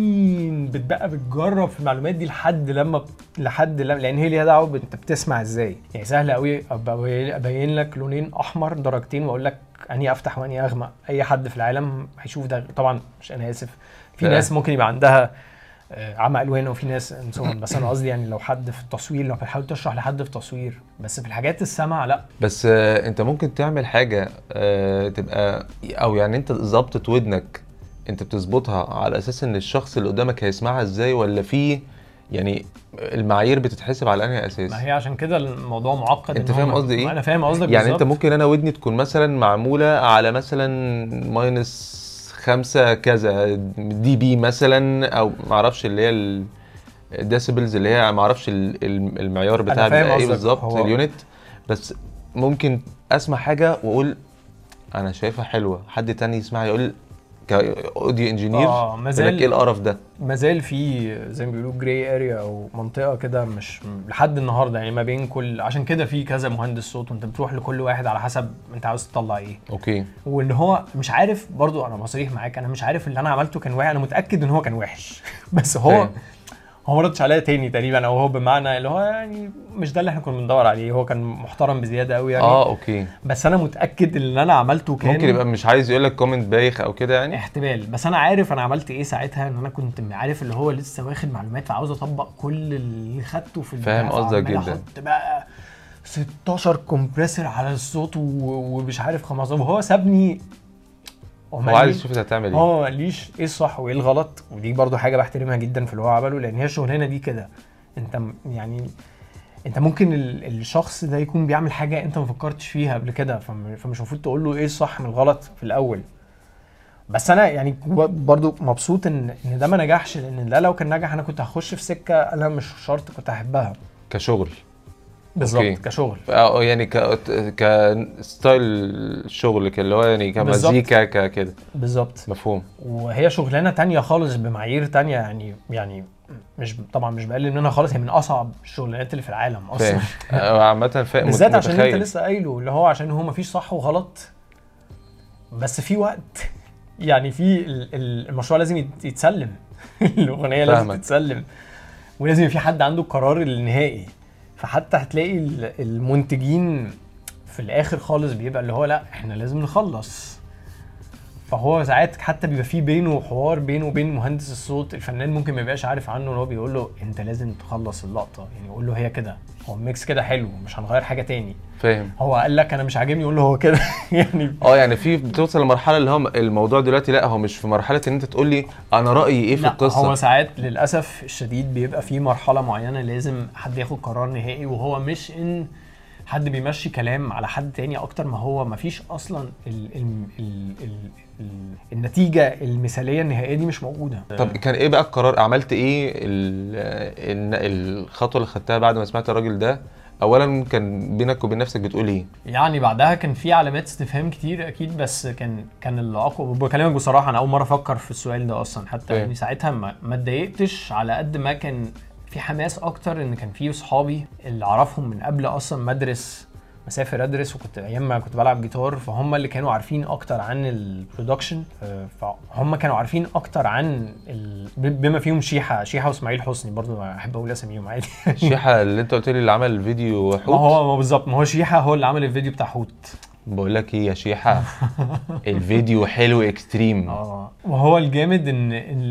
سنين بتبقى بتجرب في المعلومات دي لحد لما لحد لما لان هي ليها دعوه انت بتسمع ازاي يعني سهل قوي ابين أبين لك لونين احمر درجتين واقول لك اني افتح واني اغمق اي حد في العالم هيشوف ده طبعا مش انا اسف في لا. ناس ممكن يبقى عندها آه، عمى الوان وفي ناس انسان بس انا قصدي يعني لو حد في التصوير لو بتحاول تشرح لحد في تصوير بس في الحاجات السمع لا بس آه، انت ممكن تعمل حاجه آه، تبقى او يعني انت ظبطة ودنك انت بتظبطها على اساس ان الشخص اللي قدامك هيسمعها ازاي ولا في يعني المعايير بتتحسب على انهي اساس ما هي عشان كده الموضوع معقد انت إن هو فاهم ما- قصدي ايه؟ انا فاهم قصدك يعني انت بالظبط. ممكن انا ودني تكون مثلا معموله على مثلا ماينس خمسة كذا دي بي مثلا او معرفش اللي هي الديسيبلز اللي هي معرفش ال- ال- المعيار بتاعها فاهم بيبقى ايه قصدك. بالظبط هو- اليونت بس ممكن اسمع حاجه واقول انا شايفها حلوه حد تاني يسمعها يقول كاوديو انجينير آه، يقول مازال- لك ايه القرف ده ما زال في زي ما بيقولوا جراي اريا او منطقه كده مش لحد النهارده يعني ما بين كل عشان كده في كذا مهندس صوت وانت بتروح لكل واحد على حسب انت عاوز تطلع ايه اوكي وان هو مش عارف برضو انا بصريح معاك انا مش عارف اللي انا عملته كان وحش انا متاكد ان هو كان وحش بس هو فاهم. هو ما ردش عليا تاني تقريبا او هو بمعنى اللي هو يعني مش ده اللي احنا كنا بندور عليه هو كان محترم بزياده قوي يعني اه اوكي بس انا متاكد ان اللي انا عملته كان ممكن يبقى مش عايز يقول لك كومنت بايخ او كده يعني احتمال بس انا عارف انا عملت ايه ساعتها ان انا كنت عارف اللي هو لسه واخد معلومات فعاوز اطبق كل اللي خدته في البتاع، فاهم قصدك فعمال جدا. احط بقى 16 كومبريسور على الصوت و- ومش عارف 15 وهو سابني هو ما عايز قاليش- يشوف انت هتعمل ايه هو ما قاليش ايه الصح وايه الغلط ودي برضو حاجه بحترمها جدا في اللي هو عمله لان هي الشغلانه دي كده انت م- يعني انت ممكن ال- الشخص ده يكون بيعمل حاجه انت ما فكرتش فيها قبل كده فم- فمش المفروض تقول له ايه الصح من الغلط في الاول بس انا يعني برضو مبسوط ان ان ده ما نجحش لان ده لو كان نجح انا كنت هخش في سكه انا مش شرط كنت احبها كشغل بالظبط أوكي. كشغل اه يعني ك كستايل شغل اللي هو يعني كمزيكا ك- كده بالظبط مفهوم وهي شغلانه تانية خالص بمعايير تانية يعني يعني مش طبعا مش بقلل منها خالص هي من اصعب الشغلانات اللي في العالم اصلا فاهم آه، عامة فاهم بالذات عشان انت متخيل. لسه قايله اللي هو عشان هو مفيش صح وغلط بس في وقت يعني في ال- ال- المشروع لازم يت- يتسلم الاغنيه لازم فاهمك. تتسلم ولازم يبقى في حد عنده القرار النهائي فحتى هتلاقي ال- المنتجين في الاخر خالص بيبقى اللي هو لا احنا لازم نخلص فهو ساعات حتى بيبقى في بينه حوار بينه وبين مهندس الصوت الفنان ممكن ما يبقاش عارف عنه اللي هو بيقول له انت لازم تخلص اللقطه يعني يقول له هي كده هو الميكس كده حلو مش هنغير حاجه تاني فاهم هو قال لك انا مش عاجبني يقول له هو كده يعني اه يعني في بتوصل لمرحله اللي هو الموضوع دلوقتي لا هو مش في مرحله ان انت تقول لي انا رايي ايه في لا القصه هو ساعات للاسف الشديد بيبقى في مرحله معينه لازم حد ياخد قرار نهائي وهو مش ان حد بيمشي كلام على حد تاني اكتر ما هو ما فيش اصلا ال ال ال ال ال النتيجه المثاليه النهائيه دي مش موجوده طب كان ايه بقى القرار عملت ايه ال- ال- الخطوه اللي خدتها بعد ما سمعت الراجل ده اولا كان بينك وبين نفسك بتقول ايه يعني بعدها كان في علامات استفهام كتير اكيد بس كان كان العقب بكلمك بصراحه انا اول مره افكر في السؤال ده اصلا حتى فاهم. يعني ساعتها ما ما اتضايقتش على قد ما كان في حماس اكتر ان كان في صحابي اللي اعرفهم من قبل اصلا ما ادرس مسافر ادرس وكنت ايام ما كنت بلعب جيتار فهم اللي كانوا عارفين اكتر عن البرودكشن فهم كانوا عارفين اكتر عن ال... بما فيهم شيحه شيحه واسماعيل حسني برضو احب اقول اساميهم عادي شيحه اللي انت قلت لي اللي عمل فيديو ما حوت هو ما بالظبط ما هو شيحه هو اللي عمل الفيديو بتاع حوت بقول لك ايه يا شيحه الفيديو حلو اكستريم اه وهو الجامد ان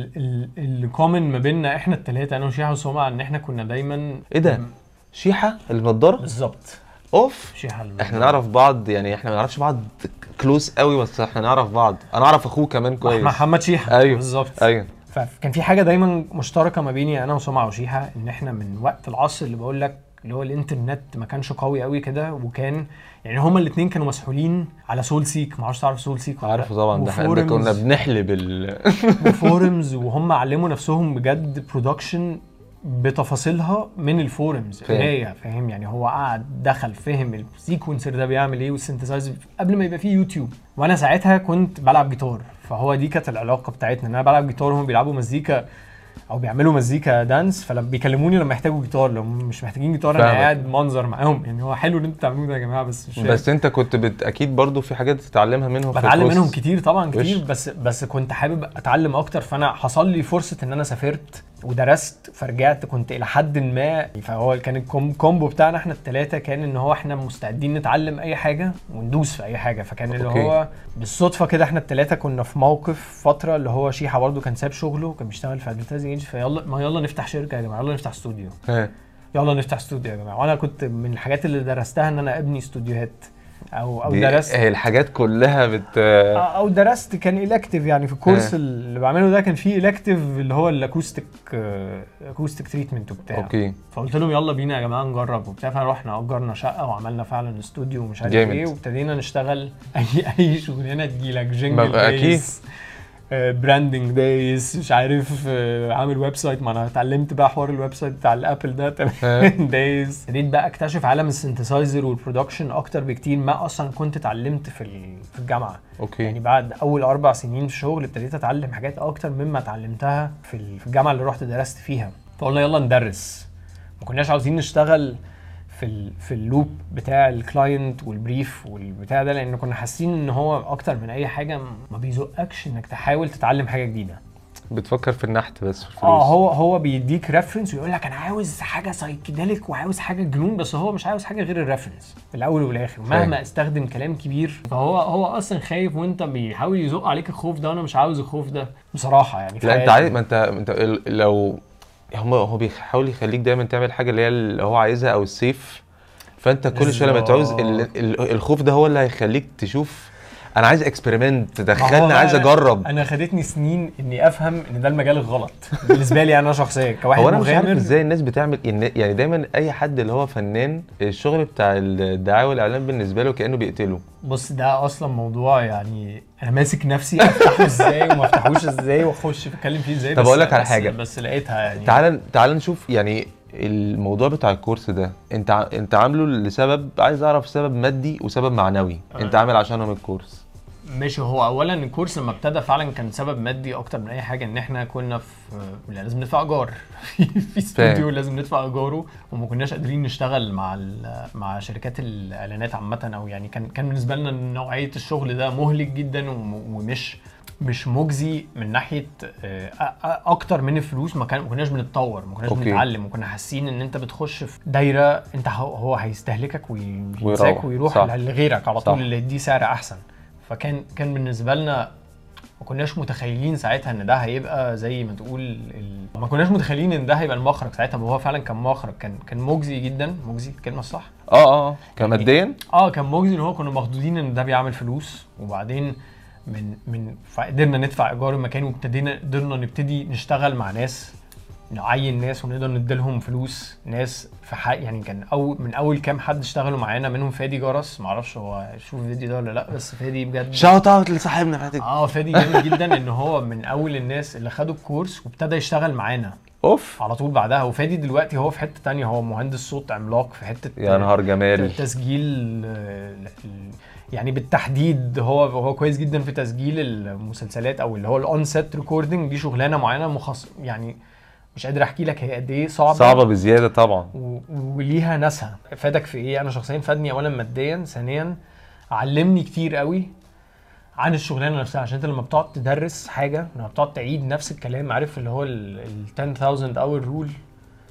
الكومن ما بيننا احنا الثلاثه انا وشيحه وسمع ان احنا كنا دايما ايه ده شيحه النضاره بالظبط اوف شيحه ال- احنا نعرف بعض يعني احنا ما نعرفش بعض كلوز قوي بس احنا نعرف بعض انا اعرف اخوه كمان كويس محمد شيحه ايوه بالظبط ايوه فكان في حاجه دايما مشتركه ما بيني انا وسمعه وشيحه ان احنا من وقت العصر اللي بقول لك اللي هو الانترنت ما كانش قوي قوي كده وكان يعني هما الاثنين كانوا مسحولين على سول سيك ما اعرفش تعرف سول سيك ولا عارفه لأ. طبعا ده احنا ده كنا وفورمز- بنحلب ال وفورمز وهم علموا نفسهم بجد برودكشن بتفاصيلها من الفورمز فاهم. قرايه فاهم يعني هو قعد دخل فهم السيكونسر ده بيعمل ايه والسنتسايزر قبل ما يبقى فيه يوتيوب وانا ساعتها كنت بلعب جيتار فهو دي كانت العلاقه بتاعتنا ان انا بلعب جيتار وهم بيلعبوا مزيكا او بيعملوا مزيكا دانس فلما بيكلموني لما يحتاجوا جيتار لو مش محتاجين جيتار انا فاهمك. قاعد منظر معاهم يعني هو حلو ان انتوا بتعملوه ده يا جماعه بس مش فاهم. بس انت كنت بت... اكيد برضو في حاجات تتعلمها منهم في بتعلم البروسس. منهم كتير طبعا كتير وش. بس بس كنت حابب اتعلم اكتر فانا حصل لي فرصه ان انا سافرت ودرست فرجعت كنت الى حد ما فهو كان الكوم- الكومبو بتاعنا احنا الثلاثه كان ان هو احنا مستعدين نتعلم اي حاجه وندوس في اي حاجه فكان اللي أوكي. هو بالصدفه كده احنا الثلاثه كنا في موقف فتره اللي هو شيحه برضه كان ساب شغله كان بيشتغل في ادفرتايزنج فيلا ما يلا نفتح شركه يا جماعه يلا نفتح استوديو ها. يلا نفتح استوديو يا جماعه وانا كنت من الحاجات اللي درستها ان انا ابني استوديوهات او او دي درست هي الحاجات كلها بت او درست كان الكتيف يعني في الكورس آه. اللي بعمله ده كان فيه الكتيف اللي هو الاكوستيك اكوستيك تريتمنت وبتاع اوكي فقلت لهم يلا بينا يا جماعه نجرب وبتاع فرحنا اجرنا شقه وعملنا فعلا استوديو ومش عارف جامد. ايه وابتدينا نشتغل اي اي شغلانه تجيلك ما جنجل بقى أكيد. دايز براندنج دايز مش عارف آه، عامل ويب سايت ما انا اتعلمت بقى حوار الويب سايت بتاع الابل ده آه. تمام دايز ابتديت بقى اكتشف عالم السنتسايزر والبرودكشن اكتر بكتير ما اصلا كنت اتعلمت في ال- في الجامعه اوكي يعني بعد اول اربع سنين في شغل ابتديت اتعلم حاجات اكتر مما اتعلمتها في ال- في الجامعه اللي رحت درست فيها فقلنا يلا ندرس ما كناش عاوزين نشتغل في ال في اللوب بتاع الكلاينت والبريف والبتاع ده لان كنا حاسين ان هو اكتر من اي حاجه ما بيزقكش انك تحاول تتعلم حاجه جديده بتفكر في النحت بس في الفلوس اه هو هو بيديك ريفرنس ويقول لك انا عاوز حاجه سايكيديليك وعاوز حاجه جنون بس هو مش عاوز حاجه غير الريفرنس في الاول والاخر فاهم. مهما استخدم كلام كبير فهو هو اصلا خايف وانت بيحاول يزق عليك الخوف ده وانا مش عاوز الخوف ده بصراحه يعني في لا انت حياتي. عارف ما انت انت ال- لو هم هو بيحاول يخليك دايما تعمل حاجه اللي هي اللي هو عايزها او السيف فانت كل شويه لما تعوز ال- ال- الخوف ده هو اللي هيخليك تشوف انا عايز اكسبيرمنت ما هو تدخلني بقى عايز أنا- اجرب انا خدتني سنين اني افهم ان ده المجال الغلط بالنسبه لي انا شخصيا كواحد هو انا مش عارف مغامر ازاي الناس بتعمل إن- يعني دايما اي حد اللي هو فنان الشغل بتاع الدعايه والاعلان بالنسبه له كانه بيقتله بص ده اصلا موضوع يعني انا ماسك نفسي افتحه ازاي وما افتحوش ازاي واخش اتكلم فيه ازاي طب بس- أقول لك على بس- حاجة. بس لقيتها يعني تعال تعال نشوف يعني الموضوع بتاع الكورس ده انت ع- انت عامله لسبب عايز اعرف سبب مادي وسبب معنوي انت عامل عشانهم الكورس ماشي هو اولا الكورس لما ابتدى فعلا كان سبب مادي اكتر من اي حاجه ان احنا كنا في لا، لازم ندفع ايجار في في استوديو لازم ندفع ايجاره وما كناش قادرين نشتغل مع ال- مع شركات الاعلانات عامه او يعني كان كان بالنسبه لنا نوعيه الشغل ده مهلك جدا وم- ومش مش مجزي من ناحيه آه، أ- أ- اكتر من الفلوس ما كان ما كناش بنتطور ما كناش أوكي. بنتعلم وكنا حاسين ان انت بتخش في دايره انت هو هو هيستهلكك وينساك ويروح. ويروح صح. لغيرك على صح. طول اللي يديه سعر احسن فكان كان بالنسبه لنا ما كناش متخيلين ساعتها ان ده هيبقى زي ما تقول ال... ما كناش متخيلين ان ده هيبقى المخرج ساعتها وهو فعلا كان مخرج كان كان مجزي جدا مجزي الكلمه الصح اه اه اه كماديا اه كان مجزي ان هو كنا مخضوضين ان ده بيعمل فلوس وبعدين من من فقدرنا ندفع ايجار المكان وابتدينا قدرنا نبتدي نشتغل مع ناس نعين ناس ونقدر نديلهم فلوس ناس في حق يعني كان أول من اول كام حد اشتغلوا معانا منهم فادي جرس معرفش هو شوف الفيديو ده ولا لا بس فادي بجد شاوت اوت لصاحبنا فاتك اه فادي جامد جدا ان هو من اول الناس اللي خدوا الكورس وابتدى يشتغل معانا اوف على طول بعدها وفادي دلوقتي هو في حته تانية هو مهندس صوت عملاق في حته يا نهار جمال تسجيل آه، ال- يعني بالتحديد هو هو كويس جدا في تسجيل المسلسلات او اللي هو الاون سيت ريكوردنج دي شغلانه معينه مخص يعني مش قادر احكي لك هي قد ايه صعبه صعبه بزياده طبعا و- وليها ناسها فادك في ايه انا شخصيا فادني اولا ماديا ثانيا علمني كتير قوي عن الشغلانه نفسها عشان انت لما بتقعد تدرس حاجه لما بتقعد تعيد نفس الكلام عارف اللي هو ال ال 10000 اور رول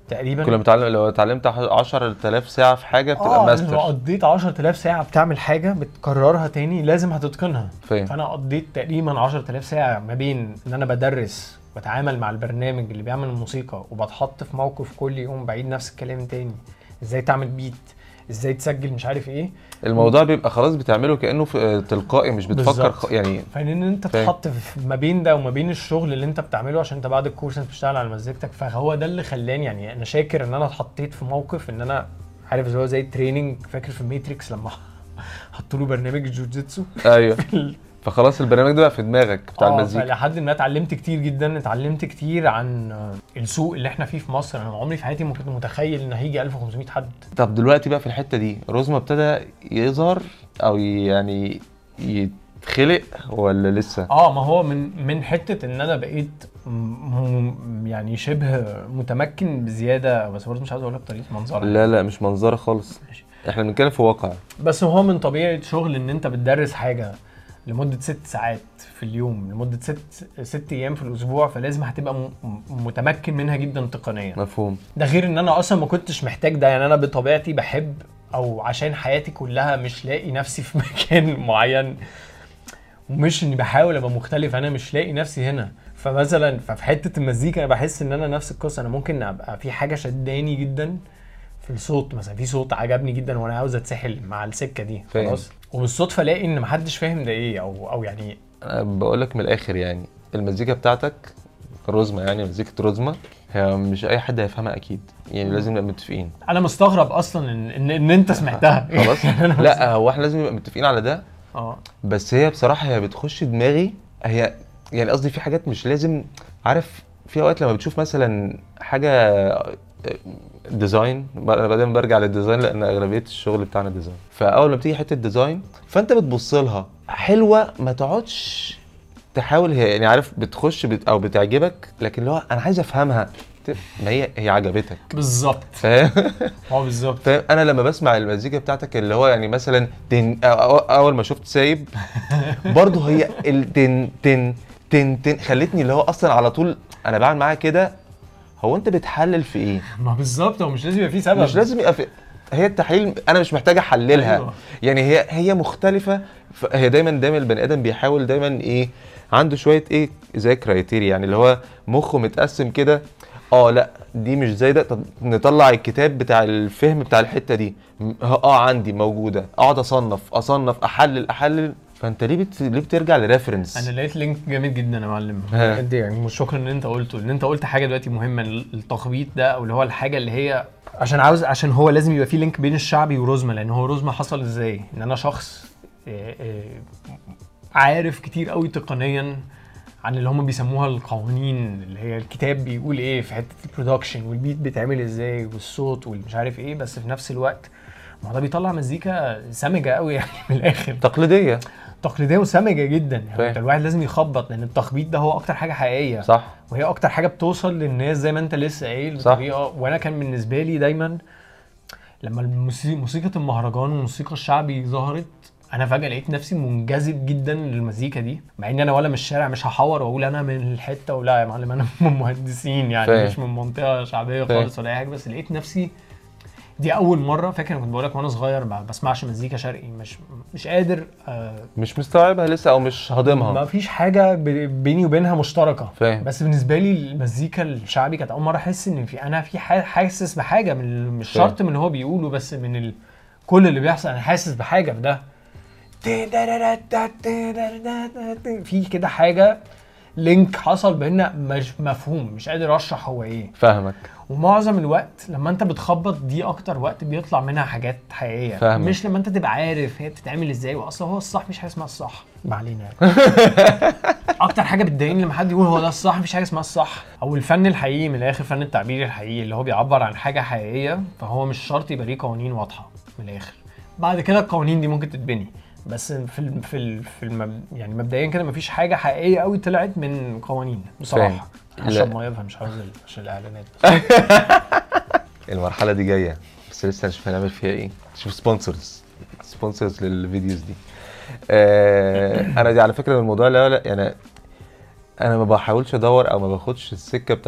تقريبا كل ما اتعلم لو اتعلمت 10000 ساعه في حاجه بتبقى اه لو ماستر قضيت 10000 ساعه بتعمل حاجه بتكررها تاني لازم هتتقنها فاهم فانا قضيت تقريبا 10000 ساعه ما بين ان انا بدرس بتعامل مع البرنامج اللي بيعمل الموسيقى وبتحط في موقف كل يوم بعيد نفس الكلام تاني ازاي تعمل بيت ازاي تسجل مش عارف ايه الموضوع بيبقى خلاص بتعمله كانه في تلقائي مش بتفكر بالظبط. خ... يعني فان انت فاهم. تتحط في ما بين ده وما بين الشغل اللي انت بتعمله عشان انت بعد الكورس انت بتشتغل على مزيكتك فهو ده اللي خلاني يعني انا شاكر ان انا اتحطيت في موقف ان انا عارف اللي هو زي التريننج فاكر في ماتريكس لما حطوا له برنامج الجوجيتسو ايوه فخلاص البرنامج ده بقى في دماغك بتاع اه المزيكا فلحد ما اتعلمت كتير جدا اتعلمت كتير عن آه، السوق اللي احنا فيه في مصر انا عمري في حياتي ما كنت متخيل ان هيجي 1500 حد طب دلوقتي بقى في الحته دي روزما ابتدى يظهر او يعني يتخلق ولا لسه اه ما هو من من حته ان انا بقيت م- م- يعني شبه متمكن بزياده بس برضه مش عايز اقولها بطريقه منظره لا لا مش منظره خالص ماشي. احنا بنتكلم في واقع بس هو من طبيعه شغل ان انت بتدرس حاجه لمده ست ساعات في اليوم لمده ست ست ايام في الاسبوع فلازم هتبقى م- م- متمكن منها جدا تقنيا مفهوم ده غير ان انا اصلا ما كنتش محتاج ده يعني انا بطبيعتي بحب او عشان حياتي كلها مش لاقي نفسي في مكان معين ومش اني بحاول ابقى مختلف انا مش لاقي نفسي هنا فمثلا ففي حته المزيكا انا بحس ان انا نفس القصه انا ممكن ابقى في حاجه شداني جدا في الصوت مثلا في صوت عجبني جدا وانا عاوز اتسحل مع السكه دي فاهم. خلاص وبالصدفه الاقي ان محدش فاهم ده ايه او او يعني انا بقول لك من الاخر يعني المزيكا بتاعتك روزما يعني مزيكة روزما هي مش اي حد هيفهمها اكيد يعني لازم نبقى متفقين انا مستغرب اصلا ان ان, إن انت سمعتها خلاص لا هو احنا لازم نبقى متفقين على ده اه بس هي بصراحه هي بتخش دماغي هي يعني قصدي في حاجات مش لازم عارف في اوقات لما بتشوف مثلا حاجه ديزاين انا بعدين برجع للديزاين لان اغلبيه الشغل بتاعنا ديزاين فاول ما بتيجي حته ديزاين فانت بتبص لها حلوه ما تقعدش تحاول هي يعني عارف بتخش بت او بتعجبك لكن اللي هو انا عايز افهمها ما هي هي عجبتك بالظبط فاهم اه بالظبط فاهم انا لما بسمع المزيكا بتاعتك اللي هو يعني مثلا تن أو- أو- اول ما شفت سايب برضه هي التن تن تن تن خلتني اللي هو اصلا على طول انا بعمل معاها كده هو انت بتحلل في ايه ما بالظبط هو مش لازم يبقى فيه سبب مش لازم يبقى في هي التحليل انا مش محتاج احللها أيوة. يعني هي هي مختلفه ف- هي دايما دايما البني ادم بيحاول دايما ايه عنده شويه ايه زي كرايتيريا يعني اللي هو مخه متقسم كده اه لا دي مش زي ده طب نطلع الكتاب بتاع الفهم بتاع الحته دي م- اه عندي موجوده اقعد اصنف اصنف احلل احلل فانت ليه بت... ليه بترجع لريفرنس انا لقيت لينك جامد جدا يا معلم ها. بجد يعني مش شكرا ان انت قلته ان انت قلت حاجه دلوقتي مهمه التخبيط ده او اللي هو الحاجه اللي هي عشان عاوز عشان هو لازم يبقى في لينك بين الشعبي وروزما لان هو روزما حصل ازاي ان انا شخص آه، آه، عارف كتير قوي تقنيا عن اللي هم بيسموها القوانين اللي هي الكتاب بيقول ايه في حته البرودكشن والبيت بيتعمل ازاي والصوت والمش عارف ايه بس في نفس الوقت ما هو ده بيطلع مزيكا سمجه قوي يعني من الاخر تقليديه تقليديه وسمجه جدا يعني فاهم. انت الواحد لازم يخبط لان التخبيط ده هو اكتر حاجه حقيقيه صح وهي اكتر حاجه بتوصل للناس زي ما انت لسه قايل صح. بطريقه وانا كان بالنسبه لي دايما لما الموسي- موسيقى المهرجان والموسيقى الشعبي ظهرت انا فجاه لقيت نفسي منجذب جدا للمزيكا دي مع ان انا ولا من الشارع مش هحور واقول انا من الحته ولا يا معلم انا من مهندسين يعني فاهم. مش من منطقه شعبيه فاهم. خالص ولا اي حاجه بس لقيت نفسي دي اول مره فاكر أنا كنت بقول لك وانا صغير ما بسمعش مزيكا شرقي مش مش قادر آه مش مستوعبها لسه او مش ما هاضمها فيش حاجه ب- بيني وبينها مشتركه فاهم. بس بالنسبه لي المزيكا الشعبي كانت اول مره احس ان في انا في ح- حاسس بحاجه من ال- مش فاهم. شرط من اللي هو بيقوله بس من ال... كل اللي بيحصل انا حاسس بحاجه في ده في كده حاجه لينك حصل بينا مش مفهوم مش قادر اشرح هو ايه فاهمك ومعظم الوقت لما انت بتخبط دي اكتر وقت بيطلع منها حاجات حقيقيه فاهمك. مش لما انت تبقى عارف هي بتتعمل ازاي واصلا هو الصح مش حاجه اسمها الصح ما علينا يعني. اكتر حاجه بتضايقني لما حد يقول هو ده الصح مفيش حاجه اسمها الصح او الفن الحقيقي من الاخر فن التعبير الحقيقي اللي هو بيعبر عن حاجه حقيقيه فهو مش شرط يبقى ليه قوانين واضحه من الاخر بعد كده القوانين دي ممكن تتبني بس في ال في ال في المب... يعني مبدئيا كده مفيش حاجه حقيقيه قوي طلعت من قوانين بصراحه فاهم. عشان لا. ما يفهم مش عاوز ال- عشان الاعلانات بس. المرحله دي جايه بس لسه نشوف هنعمل فيها ايه نشوف سبونسرز سبونسرز للفيديوز دي آه انا دي على فكره من الموضوع لا لا يعني انا ما بحاولش ادور او ما باخدش السكه بتاعت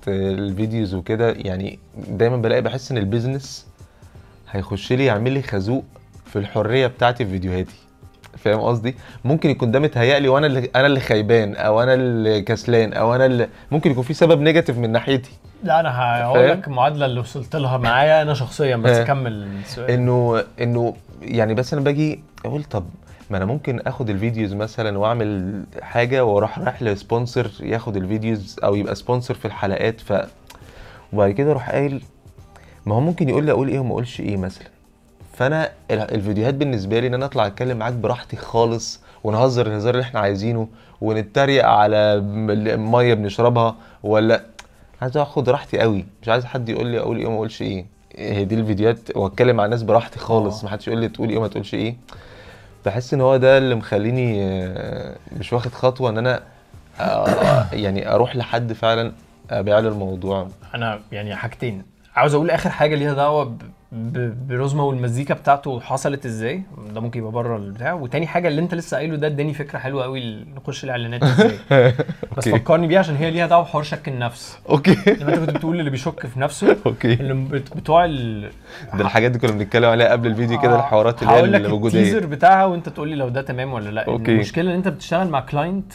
الفيديوز وكده يعني دايما بلاقي بحس ان البيزنس هيخش لي يعمل لي خازوق في الحريه بتاعتي في فيديوهاتي فاهم قصدي ممكن يكون ده متهيألي وانا اللي انا اللي خيبان او انا اللي كسلان او انا اللي ممكن يكون في سبب نيجاتيف من ناحيتي لا انا هقول فاهم؟ لك المعادله اللي وصلت لها معايا انا شخصيا بس ها. كمل السؤال انه انه يعني بس انا باجي اقول طب ما انا ممكن اخد الفيديوز مثلا واعمل حاجه واروح رايح لسبونسر ياخد الفيديوز او يبقى سبونسر في الحلقات ف وبعد كده اروح قايل ما هو ممكن يقول لي اقول ايه وما اقولش ايه مثلا فانا ال- الفيديوهات بالنسبه لي ان انا اطلع اتكلم معاك براحتي خالص ونهزر الهزار اللي احنا عايزينه ونتريق على م- الميه بنشربها ولا عايز اخد راحتي قوي مش عايز حد يقول لي اقول ايه وما اقولش ايه هي دي الفيديوهات واتكلم مع الناس براحتي خالص آه. ما حدش يقول لي تقول ايه وما تقولش ايه بحس ان هو ده اللي مخليني آه، مش واخد خطوه ان انا آه، يعني اروح لحد فعلا ابيع له الموضوع انا يعني حاجتين عاوز اقول اخر حاجه ليها دعوه ب- ب- بروزما والمزيكا بتاعته حصلت ازاي ده ممكن يبقى بره البتاع وتاني حاجه اللي انت لسه قايله ده اداني فكره حلوه قوي نخش الاعلانات ازاي بس أوكي. فكرني بيها عشان هي ليها دعوه بحوار شك النفس اوكي لما انت كنت بتقول اللي بيشك في نفسه اوكي اللي بت- بتوع ال ده الحاجات دي كنا بنتكلم عليها قبل الفيديو كده آه، الحوارات اللي هي هقول لك الوجوديه التيزر بتاعها وانت تقول لي لو ده تمام ولا لا أوكي. المشكله ان انت بتشتغل مع كلاينت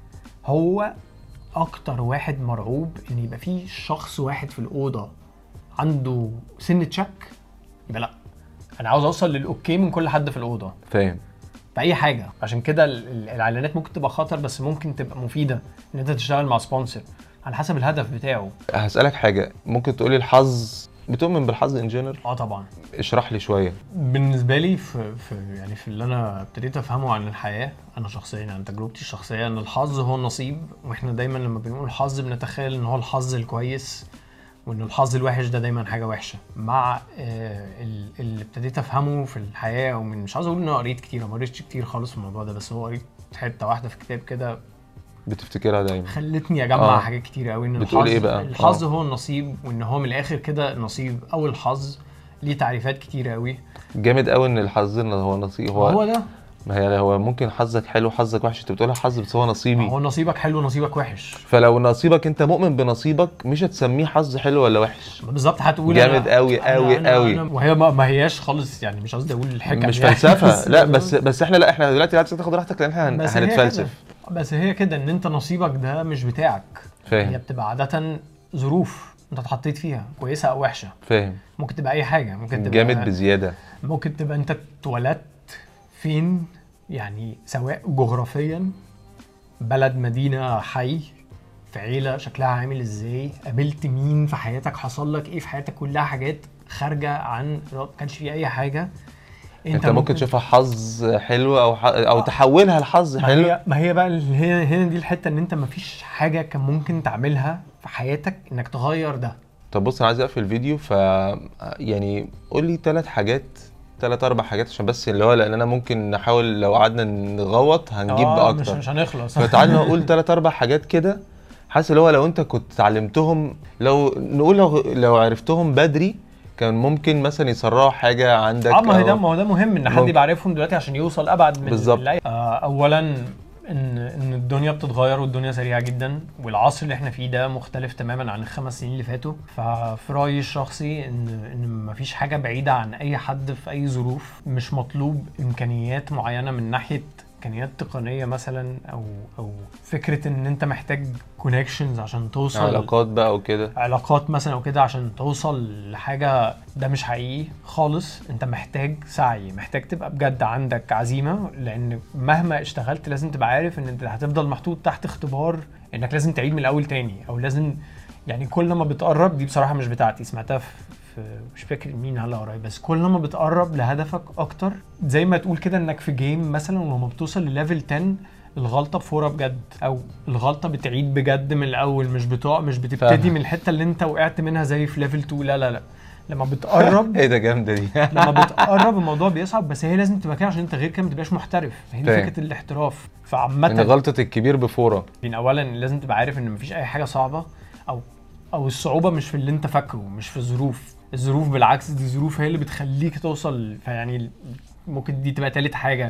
هو اكتر واحد مرعوب ان يبقى فيه شخص واحد في الاوضه عنده سنه شك يبقى لا انا عاوز اوصل للاوكي من كل حد في الاوضه فاهم في اي حاجه عشان كده ال- ال- الاعلانات ممكن تبقى خطر بس ممكن تبقى مفيده ان انت تشتغل مع سبونسر على حسب الهدف بتاعه هسألك حاجة ممكن تقولي الحظ بتؤمن بالحظ ان جنرال اه طبعا اشرح لي شوية بالنسبه لي في, في يعني في اللي انا ابتديت افهمه عن الحياه انا شخصيا عن تجربتي الشخصيه ان الحظ هو النصيب واحنا دايما لما بنقول حظ بنتخيل ان هو الحظ الكويس وان الحظ الوحش ده دايما حاجه وحشه مع آه، ال- اللي ابتديت افهمه في الحياه ومن مش عاوز اقول ان انا قريت كتير أنا ما قريتش كتير خالص في الموضوع ده بس هو قريت حته واحده في كتاب كده بتفتكرها دايما خلتني اجمع آه. حاجات كتير قوي ان بتقول الحظ إيه بقى؟ الحظ آه. هو النصيب وان هو من الاخر كده النصيب او الحظ ليه تعريفات كتير قوي جامد قوي ان الحظ إن هو نصيب هو, هو هو ده ما هي هو ممكن حظك حلو حظك وحش انت بتقولها حظ بس هو نصيبي هو نصيبك حلو نصيبك وحش فلو نصيبك انت مؤمن بنصيبك مش هتسميه حظ حلو ولا وحش بالظبط هتقول جامد أنا- قوي أنا- قوي أنا- قوي. أنا- وهي ما, ما هياش خالص يعني مش قصدي اقول الحكم مش يعني فلسفة لا بس بس احنا لا احنا دلوقتي عايز تاخد راحتك لان احنا هن- بس هي هنتفلسف كده. بس هي كده ان انت نصيبك ده مش بتاعك هي فاهم بتبقى عاده ظروف انت اتحطيت فيها كويسه او وحشه فاهم ممكن تبقى اي حاجه ممكن تبقى جامد بزيادة ممكن تبقى انت اتولدت فين يعني سواء جغرافيا بلد مدينة حي في عيلة شكلها عامل ازاي قابلت مين في حياتك حصل لك ايه في حياتك كلها حاجات خارجة عن ما كانش في اي حاجة انت ممكن تشوفها حظ حلو او ح... او تحولها لحظ ما حلو هي ما هي بقى اللي هي هنا دي الحتة ان انت مفيش حاجة كان ممكن تعملها في حياتك انك تغير ده طب بص انا عايز اقفل الفيديو ف يعني قول لي ثلاث حاجات ثلاث اربع حاجات عشان بس اللي هو لان انا ممكن نحاول لو قعدنا نغوط هنجيب آه، مش اكتر مش هنخلص فتعال نقول ثلاث اربع حاجات كده حاسس اللي هو لو انت كنت اتعلمتهم لو نقول لو لو عرفتهم بدري كان ممكن مثلا يسرعوا حاجه عندك اه ما هي أو- ده ما هو ده مهم ان حد ممكن. يبقى عارفهم دلوقتي عشان يوصل ابعد من بالظبط. من الأي- آه اولا ان ان الدنيا بتتغير والدنيا سريعه جدا والعصر اللي احنا فيه ده مختلف تماما عن الخمس سنين اللي فاتوا ففي رايي الشخصي ان ان مفيش حاجه بعيده عن اي حد في اي ظروف مش مطلوب امكانيات معينه من ناحيه امكانيات تقنيه مثلا او او فكره ان انت محتاج كونكشنز عشان توصل علاقات بقى وكده علاقات مثلا او كده عشان توصل لحاجه ده مش حقيقي خالص انت محتاج سعي محتاج تبقى بجد عندك عزيمه لان مهما اشتغلت لازم تبقى عارف ان انت هتفضل محطوط تحت اختبار انك لازم تعيد من الاول تاني او لازم يعني كل ما بتقرب دي بصراحه مش بتاعتي سمعتها في في مش فاكر مين على قريب بس كل ما بتقرب لهدفك اكتر زي ما تقول كده انك في جيم مثلا ولما بتوصل لليفل 10 الغلطه بفوره بجد او الغلطه بتعيد بجد من الاول مش بتقع مش بتبتدي فاهم. من الحته اللي انت وقعت منها زي في ليفل 2 لا لا لا لما بتقرب ايه ده جامده دي لما بتقرب الموضوع بيصعب بس هي لازم تبقى كده عشان انت غير كده ما تبقاش محترف هي دي فاهم. فكره الاحتراف ان فعامه غلطه الكبير بفوره يعني اولا لازم تبقى عارف ان مفيش اي حاجه صعبه او او الصعوبه مش في اللي انت فاكره مش في الظروف الظروف بالعكس دي ظروف هي اللي بتخليك توصل فيعني ممكن دي تبقى تالت حاجه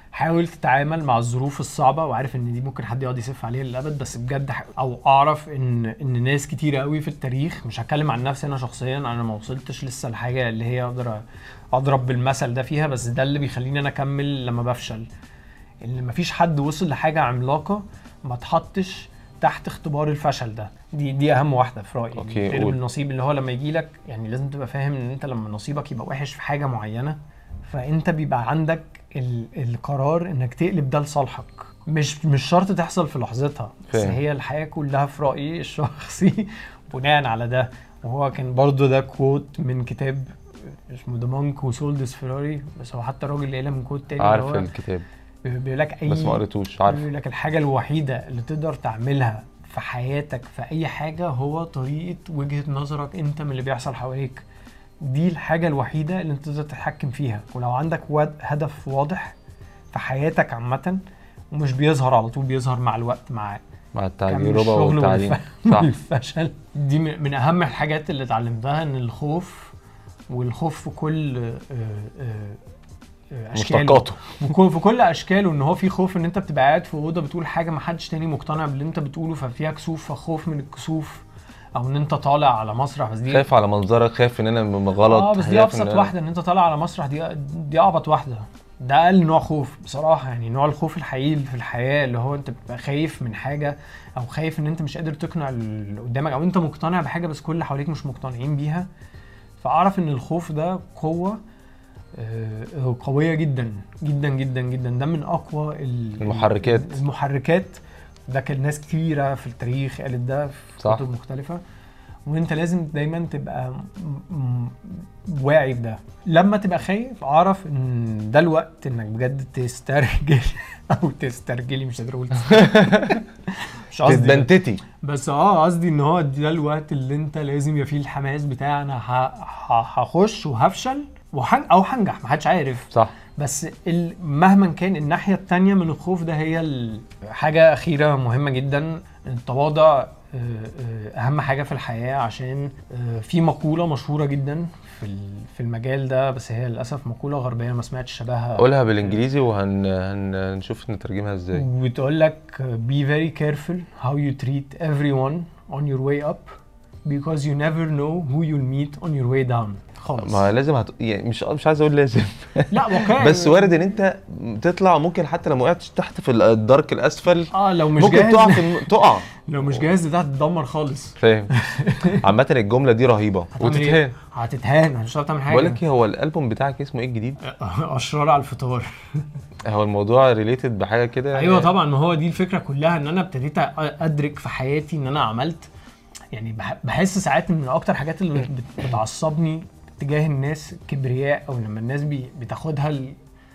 حاول تتعامل مع الظروف الصعبه وعارف ان دي ممكن حد يقعد يسف عليها للابد بس بجد ح- او اعرف ان ان ناس كتير قوي في التاريخ مش هتكلم عن نفسي انا شخصيا انا ما وصلتش لسه الحاجه اللي هي اقدر اضرب بالمثل ده فيها بس ده اللي بيخليني انا اكمل لما بفشل ان مفيش حد وصل لحاجه عملاقه ما تحطش تحت اختبار الفشل ده دي دي اهم واحده في رايي أوكي، غير قول. النصيب اللي هو لما يجي لك يعني لازم تبقى فاهم ان انت لما نصيبك يبقى وحش في حاجه معينه فانت بيبقى عندك ال القرار انك تقلب ده لصالحك مش مش شرط تحصل في لحظتها بس فاهم. هي الحياه كلها في رايي الشخصي بناء على ده وهو كان برضو ده كوت من كتاب اسمه ذا مونك وسولدس فيراري بس هو حتى الراجل اللي قايلها من كوت تاني اللي عارف هو الكتاب بيقول لك اي بس ما قريتوش عارف بيقول لك الحاجة الوحيدة اللي تقدر تعملها في حياتك في أي حاجة هو طريقة وجهة نظرك أنت من اللي بيحصل حواليك دي الحاجة الوحيدة اللي أنت تقدر تتحكم فيها ولو عندك ود- هدف واضح في حياتك عامة ومش بيظهر على طول بيظهر مع الوقت مع مع كم التجربه الشغل والتعليم والف- صح والفشل دي من من أهم الحاجات اللي اتعلمتها إن الخوف والخوف في كل آه، آه، آه، أشكاله. مشتقاته وكل في كل اشكاله ان هو في خوف ان انت بتبقى قاعد في اوضه بتقول حاجه ما حدش تاني مقتنع باللي انت بتقوله ففيها كسوف فخوف من الكسوف او ان انت طالع على مسرح بس دي خايف على منظرك خايف ان انا م- غلط اه بس دي خايف إن ابسط أنا- واحده ان انت طالع على مسرح دي دي اعبط واحده ده اقل نوع خوف بصراحه يعني نوع الخوف الحقيقي في الحياه اللي هو انت بتبقى خايف من حاجه او خايف ان انت مش قادر تقنع اللي قدامك او انت مقتنع بحاجه بس كل اللي حواليك مش مقتنعين بيها فاعرف ان الخوف ده قوه آه، قويه جدا جدا جدا جدا ده من اقوى ال- المحركات. المحركات ده كان ناس كتيره في التاريخ قالت ده في صح. كتب مختلفه وانت لازم دايما تبقى م- م- واعي بده لما تبقى خايف اعرف ان ده الوقت انك بجد تسترجل او تسترجلي مش قادر اقول مش قصدي ده. تتبنتتي بس اه قصدي ان هو ده الوقت اللي انت لازم يبقى فيه الحماس بتاع انا ه- ه- هخش وهفشل وحن او هنجح محدش عارف صح بس ال- مهما كان الناحيه التانية من الخوف ده هي ال- حاجه اخيره مهمه جدا التواضع آه، آه، اهم حاجه في الحياه عشان آه، في مقوله مشهوره جدا في ال- في المجال ده بس هي للاسف مقوله غربيه ما سمعتش شبهها قولها بالانجليزي وهنشوف نترجمها ازاي وبتقول لك be very careful how you treat everyone on your way up because you never know who you'll meet on your way down خالص ما لازم هت... يعني مش مش عايز اقول لازم لا واقعي بس وارد ان انت تطلع ممكن حتى لو ما وقعتش تحت في الدارك الاسفل اه لو مش ممكن جاهز تقع في الم... تقع لو مش جاهز ده هتتدمر خالص فاهم عامة الجملة دي رهيبة هتعمل إيه؟ وتتهان هتتهان مش هتعرف تعمل حاجه بقول لك ايه هو الالبوم بتاعك اسمه ايه الجديد؟ اشرار على الفطار هو الموضوع ريليتد بحاجة كده ايوه طبعا ما هو دي الفكره كلها ان انا ابتديت أ- ادرك في حياتي ان انا عملت يعني بح- بحس ساعات ان من اكتر حاجات اللي بت- بتعصبني تجاه الناس الكبرياء او لما الناس بي بتاخدها ال-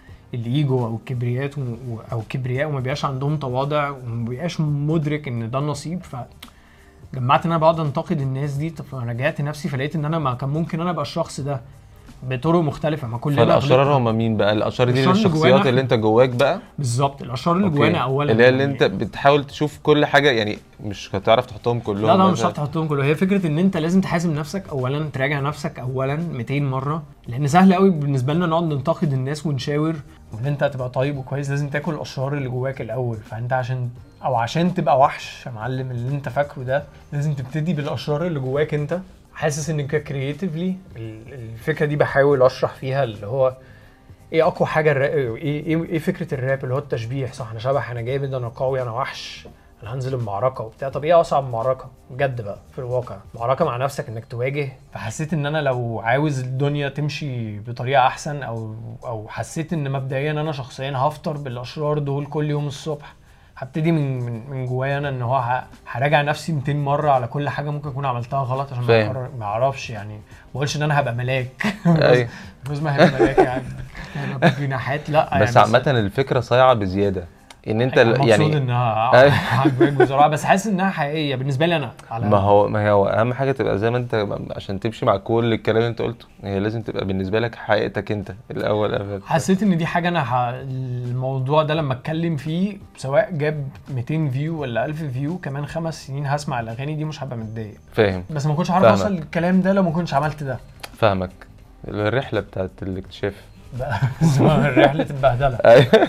الايجو او الكبريات و- و- او الكبرياء وما بيبقاش عندهم تواضع وما بيبقاش مدرك ان ده النصيب ف جمعت ان انا بقعد انتقد الناس دي طب فرجعت نفسي فلقيت ان انا ما كان ممكن انا ابقى الشخص ده بطرق مختلفه ما كلنا فالاشرار غلطنا. هم مين بقى؟ الاشرار دي الأشرار اللي الشخصيات جوانا اللي انت جواك بقى بالظبط الاشرار اللي أوكي. جوانا اولا اللي هي اللي يعني. انت بتحاول تشوف كل حاجة يعني مش هتعرف تحطهم كلهم لا لا مش مثلاً. شرط تحطهم كلهم هي فكره ان انت لازم تحاسب نفسك اولا تراجع نفسك اولا 200 مره لان سهل قوي بالنسبه لنا نقعد ننتقد الناس ونشاور وان انت تبقى طيب وكويس لازم تاكل الاشرار اللي جواك الاول فانت عشان او عشان تبقى وحش يا معلم اللي انت فاكره ده لازم تبتدي بالاشرار اللي جواك انت حاسس انك كرييتيفلي الفكره دي بحاول اشرح فيها اللي هو ايه اقوى حاجه الراب ايه ايه ايه فكره الراب اللي هو التشبيح صح انا شبح انا جامد انا قوي انا وحش انا هنزل المعركه وبتاع طب ايه اصعب معركه بجد بقى في الواقع معركه مع نفسك انك تواجه فحسيت ان انا لو عاوز الدنيا تمشي بطريقه احسن او او حسيت ان مبدئيا انا شخصيا هفطر بالاشرار دول كل يوم الصبح هبتدي من من من جوايا انا ان هو ه- هراجع نفسي 200 مره على كل حاجه ممكن اكون عملتها غلط عشان ما فاهم. أقرر- ما اعرفش يعني ما بقولش ان انا هبقى ملاك أيوة. بس ما هيبقى ملاك يعني هيبقى بجناحات لا بس يعني عامة الفكرة صايعة بزيادة ان انت يعني ال- المقصود يعني انها أيوة. عاجباك بصراحه بس حاسس انها حقيقيه بالنسبه لي انا على ما هو ما هو اهم حاجه تبقى زي ما انت عشان تمشي مع كل الكلام اللي انت قلته هي لازم تبقى بالنسبه لك حقيقتك انت الاول قبل حسيت ان دي حاجه انا ح... الموضوع ده لما اتكلم فيه سواء جاب 200 فيو ولا 1000 فيو كمان خمس سنين هسمع الاغاني دي مش هبقى متضايق فاهم بس ما كنتش عارف فاهمك. اوصل للكلام ده لو ما كنتش عملت ده فاهمك الرحله بتاعت الاكتشاف بقى اسمها رحله البهدله ايوه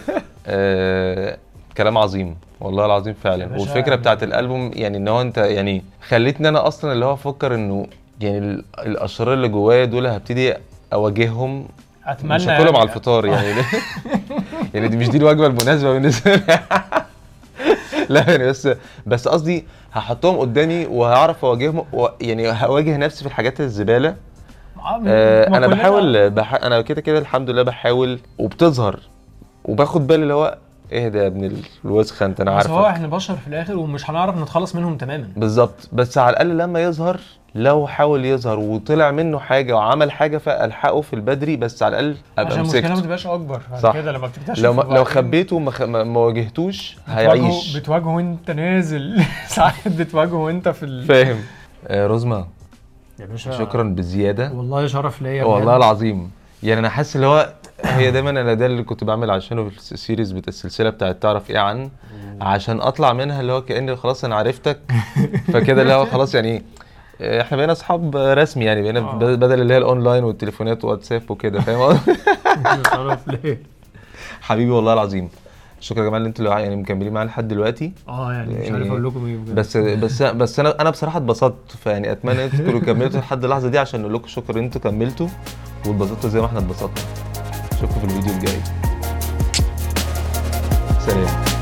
آه كلام عظيم والله العظيم يا فعلا باشا، والفكره بتاعت الالبوم يعني ان هو انت يعني خليتني انا اصلا اللي هو افكر انه يعني ال- الاشرار اللي جوايا دول هبتدي اواجههم اتمنى مش هاكلهم يعني- على الفطار يعني يعني دي مش دي الوجبه المناسبه بالنسبه لي لا يعني بس بس قصدي هحطهم قدامي وهعرف اواجههم و- يعني هواجه نفسي في الحاجات الزباله آه، آه ما انا كلنا- بحاول بح... انا كده كده الحمد لله بحاول وبتظهر وباخد بالي اللي هو اهدى يا ابن الوسخه انت انا بس هو عارفك احنا بشر في الاخر ومش هنعرف نتخلص منهم تماما بالظبط بس على الاقل لما يظهر لو حاول يظهر وطلع منه حاجه وعمل حاجه فالحقه في البدري بس على الاقل ابقى عشان المشكله ما مسكته تبقاش اكبر بعد صح. كده لما بتكتشف لو ما وبعدين لو خبيته وما خ- ما ما واجهتوش بتواجهه- هيعيش بتواجهه وانت نازل ساعات بتواجهه وانت في ال... فاهم آه رزمه يا باشا شكرا بزياده والله شرف ليا والله بجد. العظيم يعني انا حاسس اللي هو هي دايما انا ده اللي كنت بعمل عشانه في السيريز بتاع السلسله بتاعت تعرف ايه عن عشان اطلع منها اللي هو كاني خلاص انا عرفتك فكده اللي هو خلاص يعني آه، احنا بقينا اصحاب رسمي يعني بقينا آه. بدل اللي هي الاونلاين والتليفونات واتساب وكده فاهم قصدي؟ شرف ليا حبيبي والله العظيم شكرا يا جماعه ان انتوا يعني مكملين معايا لحد دلوقتي اه يعني مش يعني- عارف اقول لكم ايه بجد بس بس بس انا انا بصراحه اتبسطت فيعني اتمنى ان انتوا تكونوا كملتوا لحد اللحظه دي عشان نقول لكم شكرا ان انتوا كملتوا واتبسطتوا زي ما احنا اتبسطنا اشوفكم في الفيديو الجاي سلام